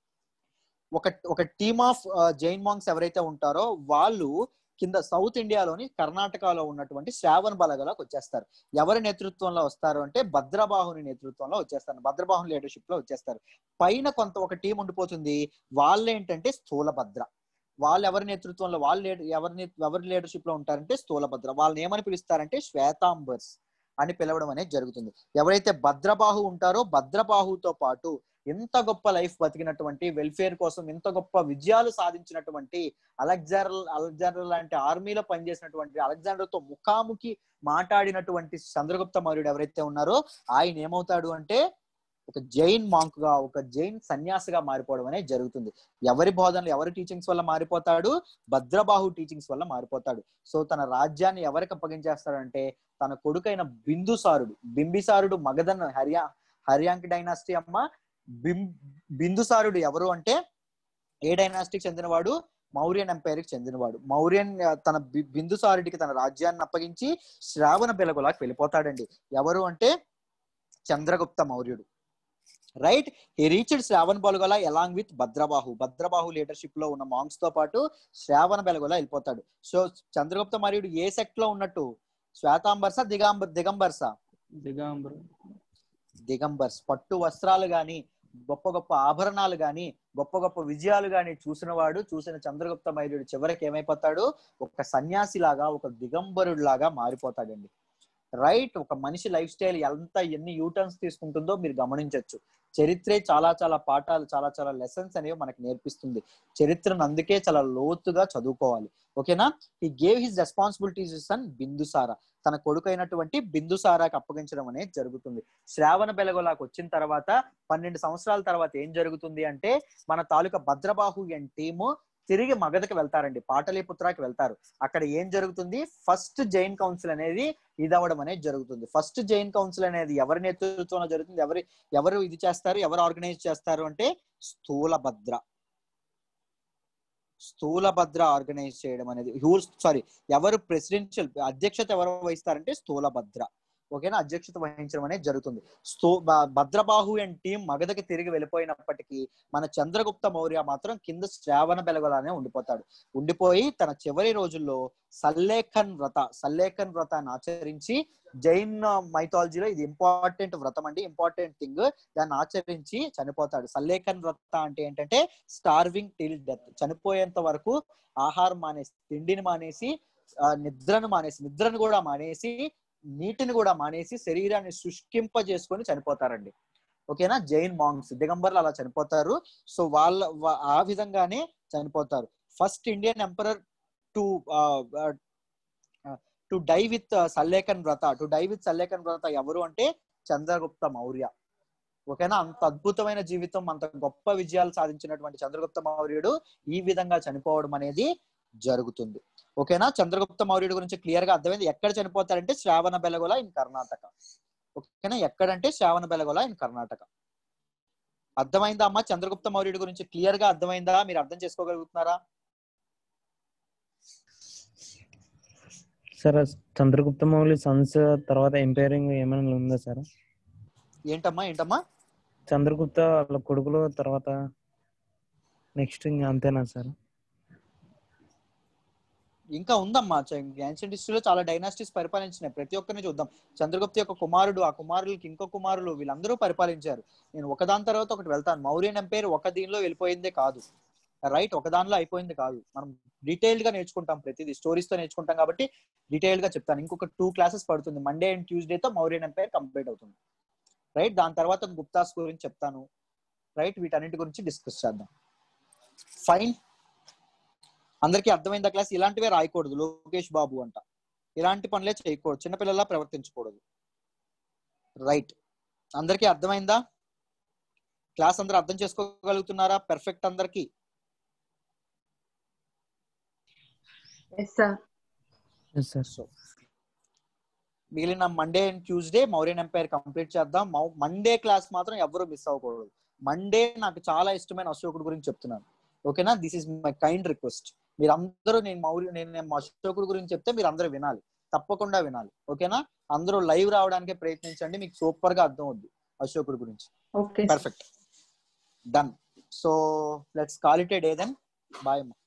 ఒక ఒక టీమ్ ఆఫ్ జైన్ మాంగ్స్ ఎవరైతే ఉంటారో వాళ్ళు కింద సౌత్ ఇండియాలోని కర్ణాటకలో ఉన్నటువంటి శ్రావణ్ బలగలోకి వచ్చేస్తారు ఎవరి నేతృత్వంలో వస్తారు అంటే భద్రబాహుని నేతృత్వంలో వచ్చేస్తారు భద్రబాహుని లీడర్షిప్ లో వచ్చేస్తారు పైన కొంత ఒక టీం ఉండిపోతుంది వాళ్ళు ఏంటంటే స్థూలభద్ర వాళ్ళు ఎవరి నేతృత్వంలో వాళ్ళు leader- ఎవరి నే- ఎవరి లీడర్షిప్ లో ఉంటారంటే స్థూలభద్ర వాళ్ళని ఏమని పిలుస్తారంటే శ్వేతాంబర్స్ అని పిలవడం అనేది జరుగుతుంది ఎవరైతే భద్రబాహు ఉంటారో భద్రబాహుతో పాటు ఎంత గొప్ప లైఫ్ బతికినటువంటి వెల్ఫేర్ కోసం ఎంత గొప్ప విజయాలు సాధించినటువంటి అలెగ్జాండర్ అలెగ్జాండర్ లాంటి ఆర్మీలో పనిచేసినటువంటి అలెగ్జాండర్ తో ముఖాముఖి మాట్లాడినటువంటి చంద్రగుప్త మౌర్యుడు ఎవరైతే ఉన్నారో ఆయన ఏమవుతాడు అంటే ఒక జైన్ మాంక్ గా ఒక జైన్ సన్యాసిగా మారిపోవడం అనేది జరుగుతుంది ఎవరి బోధనలు ఎవరి టీచింగ్స్ వల్ల మారిపోతాడు భద్రబాహు టీచింగ్స్ వల్ల మారిపోతాడు సో తన రాజ్యాన్ని ఎవరికి అప్పగించేస్తాడంటే తన కొడుకైన బిందుసారుడు బింబిసారుడు మగధన్ హర్యా హర్యాంక్ డైనాసిటీ అమ్మ బిం బిందుసారుడు ఎవరు అంటే ఏ డైనాసిటీకి చెందినవాడు మౌర్యన్ ఎంపైర్ కి చెందినవాడు మౌర్యన్ ఆ, తన బి- బిందుసారుడికి తన రాజ్యాన్ని అప్పగించి శ్రావణ బెలగొలాకి వెళ్ళిపోతాడండి ఎవరు అంటే చంద్రగుప్త మౌర్యుడు right he reached Shravan Belagola along with Bhadrabahu Bhadrabahu leadership లో ఉన్న మాంగ్స్ తో పాటు శ్రావణ బెలగొల వెళ్ళిపోతాడు సో చంద్రగుప్త మౌర్యుడు ఏ సెక్ట్ లో ఉన్నట్టు శ్వేతాంబర్స దిగాంబర్ దిగంబర్స దిగాంబరం దిగంబర్స్ పట్టు వస్త్రాలు గాని గొప్ప గొప్ప ఆభరణాలు గాని గొప్ప గొప్ప విజయాలు గాని చూసిన వాడు చూసిన చంద్రగుప్త మౌర్యుడు చివరికి ఏమైపోతాడు ఒక సన్యాసి లాగా ఒక దిగంబరుడు లాగా మారిపోతాడండి రైట్ ఒక మనిషి లైఫ్ స్టైల్ ఎంత ఎన్ని యూటర్న్స్ తీసుకుంటుందో మీరు గమనించవచ్చు చరిత్రే చాలా చాలా పాఠాలు చాలా చాలా లెసన్స్ అనేవి మనకు నేర్పిస్తుంది చరిత్రను అందుకే చాలా లోతుగా చదువుకోవాలి ఓకేనా he gave his responsibilities son Bindusara తన కొడుకు అయినటువంటి బిందుసారాకి అప్పగించడం అనేది జరుగుతుంది శ్రావణ బెలగోలాకు వచ్చిన తర్వాత పన్నెండు సంవత్సరాల తర్వాత ఏం జరుగుతుంది అంటే మన తాలూకా భద్రబాహు అండ్ టీము తిరిగి మగధకి వెళ్తారండి పాటలీపుత్రాకి వెళ్తారు అక్కడ ఏం జరుగుతుంది ఫస్ట్ జైన్ కౌన్సిల్ అనేది ఇదవడం అనేది జరుగుతుంది ఫస్ట్ జైన్ కౌన్సిల్ అనేది ఎవరి నేతృత్వంలో జరుగుతుంది ఎవరి ఎవరు ఇది చేస్తారు ఎవరు ఆర్గనైజ్ చేస్తారు అంటే స్థూలభద్ర స్థూలభద్ర ఆర్గనైజ్ చేయడం అనేది సారీ ఎవరు ప్రెసిడెన్షియల్ అధ్యక్షత ఎవరు వహిస్తారంటే స్థూలభద్ర ఓకేనా అధ్యక్షత వహించడం అనేది జరుగుతుంది స్థూ బ- భద్రబాహు అండ్ టీం మగధకి తిరిగి వెళ్ళిపోయినప్పటికీ మన చంద్రగుప్త మౌర్య మాత్రం కింద శ్రావణ బెలగలానే ఉండిపోతాడు ఉండిపోయి తన చివరి రోజుల్లో సల్లేఖన్ వ్రత సల్లేఖన్ వ్రతాన్ని ఆచరించి జైన్ మైథాలజీలో ఇది ఇంపార్టెంట్ వ్రతం అండి ఇంపార్టెంట్ థింగ్ దాన్ని ఆచరించి చనిపోతాడు సల్లేఖన్ వ్రత అంటే ఏంటంటే స్టార్వింగ్ టిల్ డెత్ చనిపోయేంత వరకు ఆహారం మానేసి తిండిని మానేసి ఆ, నిద్రను మానేసి నిద్రను కూడా మానేసి నీటిని కూడా మానేసి శరీరాన్ని శుష్కింప చేసుకొని చనిపోతారండి ఓకేనా జైన్ మాంగ్స్ దిగంబర్లు అలా చనిపోతారు సో వాళ్ళ వా- ఆ విధంగానే చనిపోతారు first Indian emperor to to die with sallekhana vrata to die with sallekhana వ్రత ఎవరు అంటే చంద్రగుప్త మౌర్య ఓకేనా అంత అద్భుతమైన జీవితం అంత గొప్ప విజయాలు సాధించినటువంటి చంద్రగుప్త మౌర్యుడు ఈ విధంగా చనిపోవడం అనేది జరుగుతుంది ఓకేనా చంద్రగుప్త మౌర్యుడు గురించి క్లియర్ గా అర్థమైంది ఎక్కడ చనిపోతారంటే శ్రావణ బెలగొల ఇన్ కర్ణాటక ఓకేనా ఎక్కడంటే శ్రావణ బెలగొల ఇన్ కర్ణాటక అర్థమైందా అమ్మా చంద్రగుప్త మౌర్యుడు గురించి క్లియర్ గా అర్థమైందా మీరు అర్థం చేసుకోగలుగుతున్నారా సార్ చంద్రగుప్త మౌలి సన్స్ తర్వాత ఎంపైరింగ్ ఏమైనా ఉందా సార్ ఏంటమ్మా ఏంటమ్మా చంద్రగుప్త వాళ్ళ కొడుకులు తర్వాత నెక్స్ట్ ఇంకా అంతేనా సార్ ఇంకా ఉందమ్మా యాన్షియంట్ హిస్టరీలో చాలా డైనాసిటీస్ పరిపాలించినాయి ప్రతి ఒక్కరిని చూద్దాం చంద్రగుప్త యొక్క కుమారుడు ఆ కుమారులకి ఇంకో కుమారులు వీళ్ళందరూ పరిపాలించారు నేను ఒకదాని తర్వాత ఒకటి వెళ్తాను మౌర్యన్ ఎంపైర్ ఒక దీనిలో వెళ్ళిపోయిందే కాదు రైట్ ఒక దానిలో అయిపోయింది కాదు మనం డీటెయిల్డ్ గా నేర్చుకుంటాం ప్రతిదీ స్టోరీస్ తో నేర్చుకుంటాం కాబట్టి డీటెయిల్డ్ గా చెప్తాను ఇంకొక టూ క్లాసెస్ పడుతుంది మండే అండ్ ట్యూస్డే తో మౌర్యన్ ఎంపైర్ కంప్లీట్ అవుతుంది రైట్ దాని తర్వాత గుప్తాస్ గురించి చెప్తాను రైట్ వీటన్నిటి గురించి డిస్కస్ చేద్దాం ఫైన్ అందరికీ అర్థమైందా క్లాస్ ఇలాంటివే రాయకూడదు లోకేష్ బాబు అంట ఇలాంటి పనులే చేయకూడదు చిన్నపిల్లలా ప్రవర్తించకూడదు రైట్ అందరికీ అర్థమైందా క్లాస్ అందరూ అర్థం చేసుకోగలుగుతున్నారా పెర్ఫెక్ట్ అందరికి yes sir yes sir so మిగిలిన Monday and Tuesday Mauryan empire complete చేద్దాం మండే క్లాస్ మాత్రం ఎవరు మిస్ అవ్వకూడదు మండే నాకు చాలా ఇష్టమైన అశోకుడు గురించి చెప్తున్నాను ఓకేనా this is my kind request మీరు అందరూ నేను మౌర్య నేను నేను అశోకుడు గురించి చెప్తే మీరు అందరూ వినాలి తప్పకుండా వినాలి ఓకేనా అందరూ లైవ్ రావడానికి ప్రయత్నించండి మీకు సూపర్ గా అర్థం అవుద్ది అశోకుడు గురించి okay perfect done so let's call it a day then bye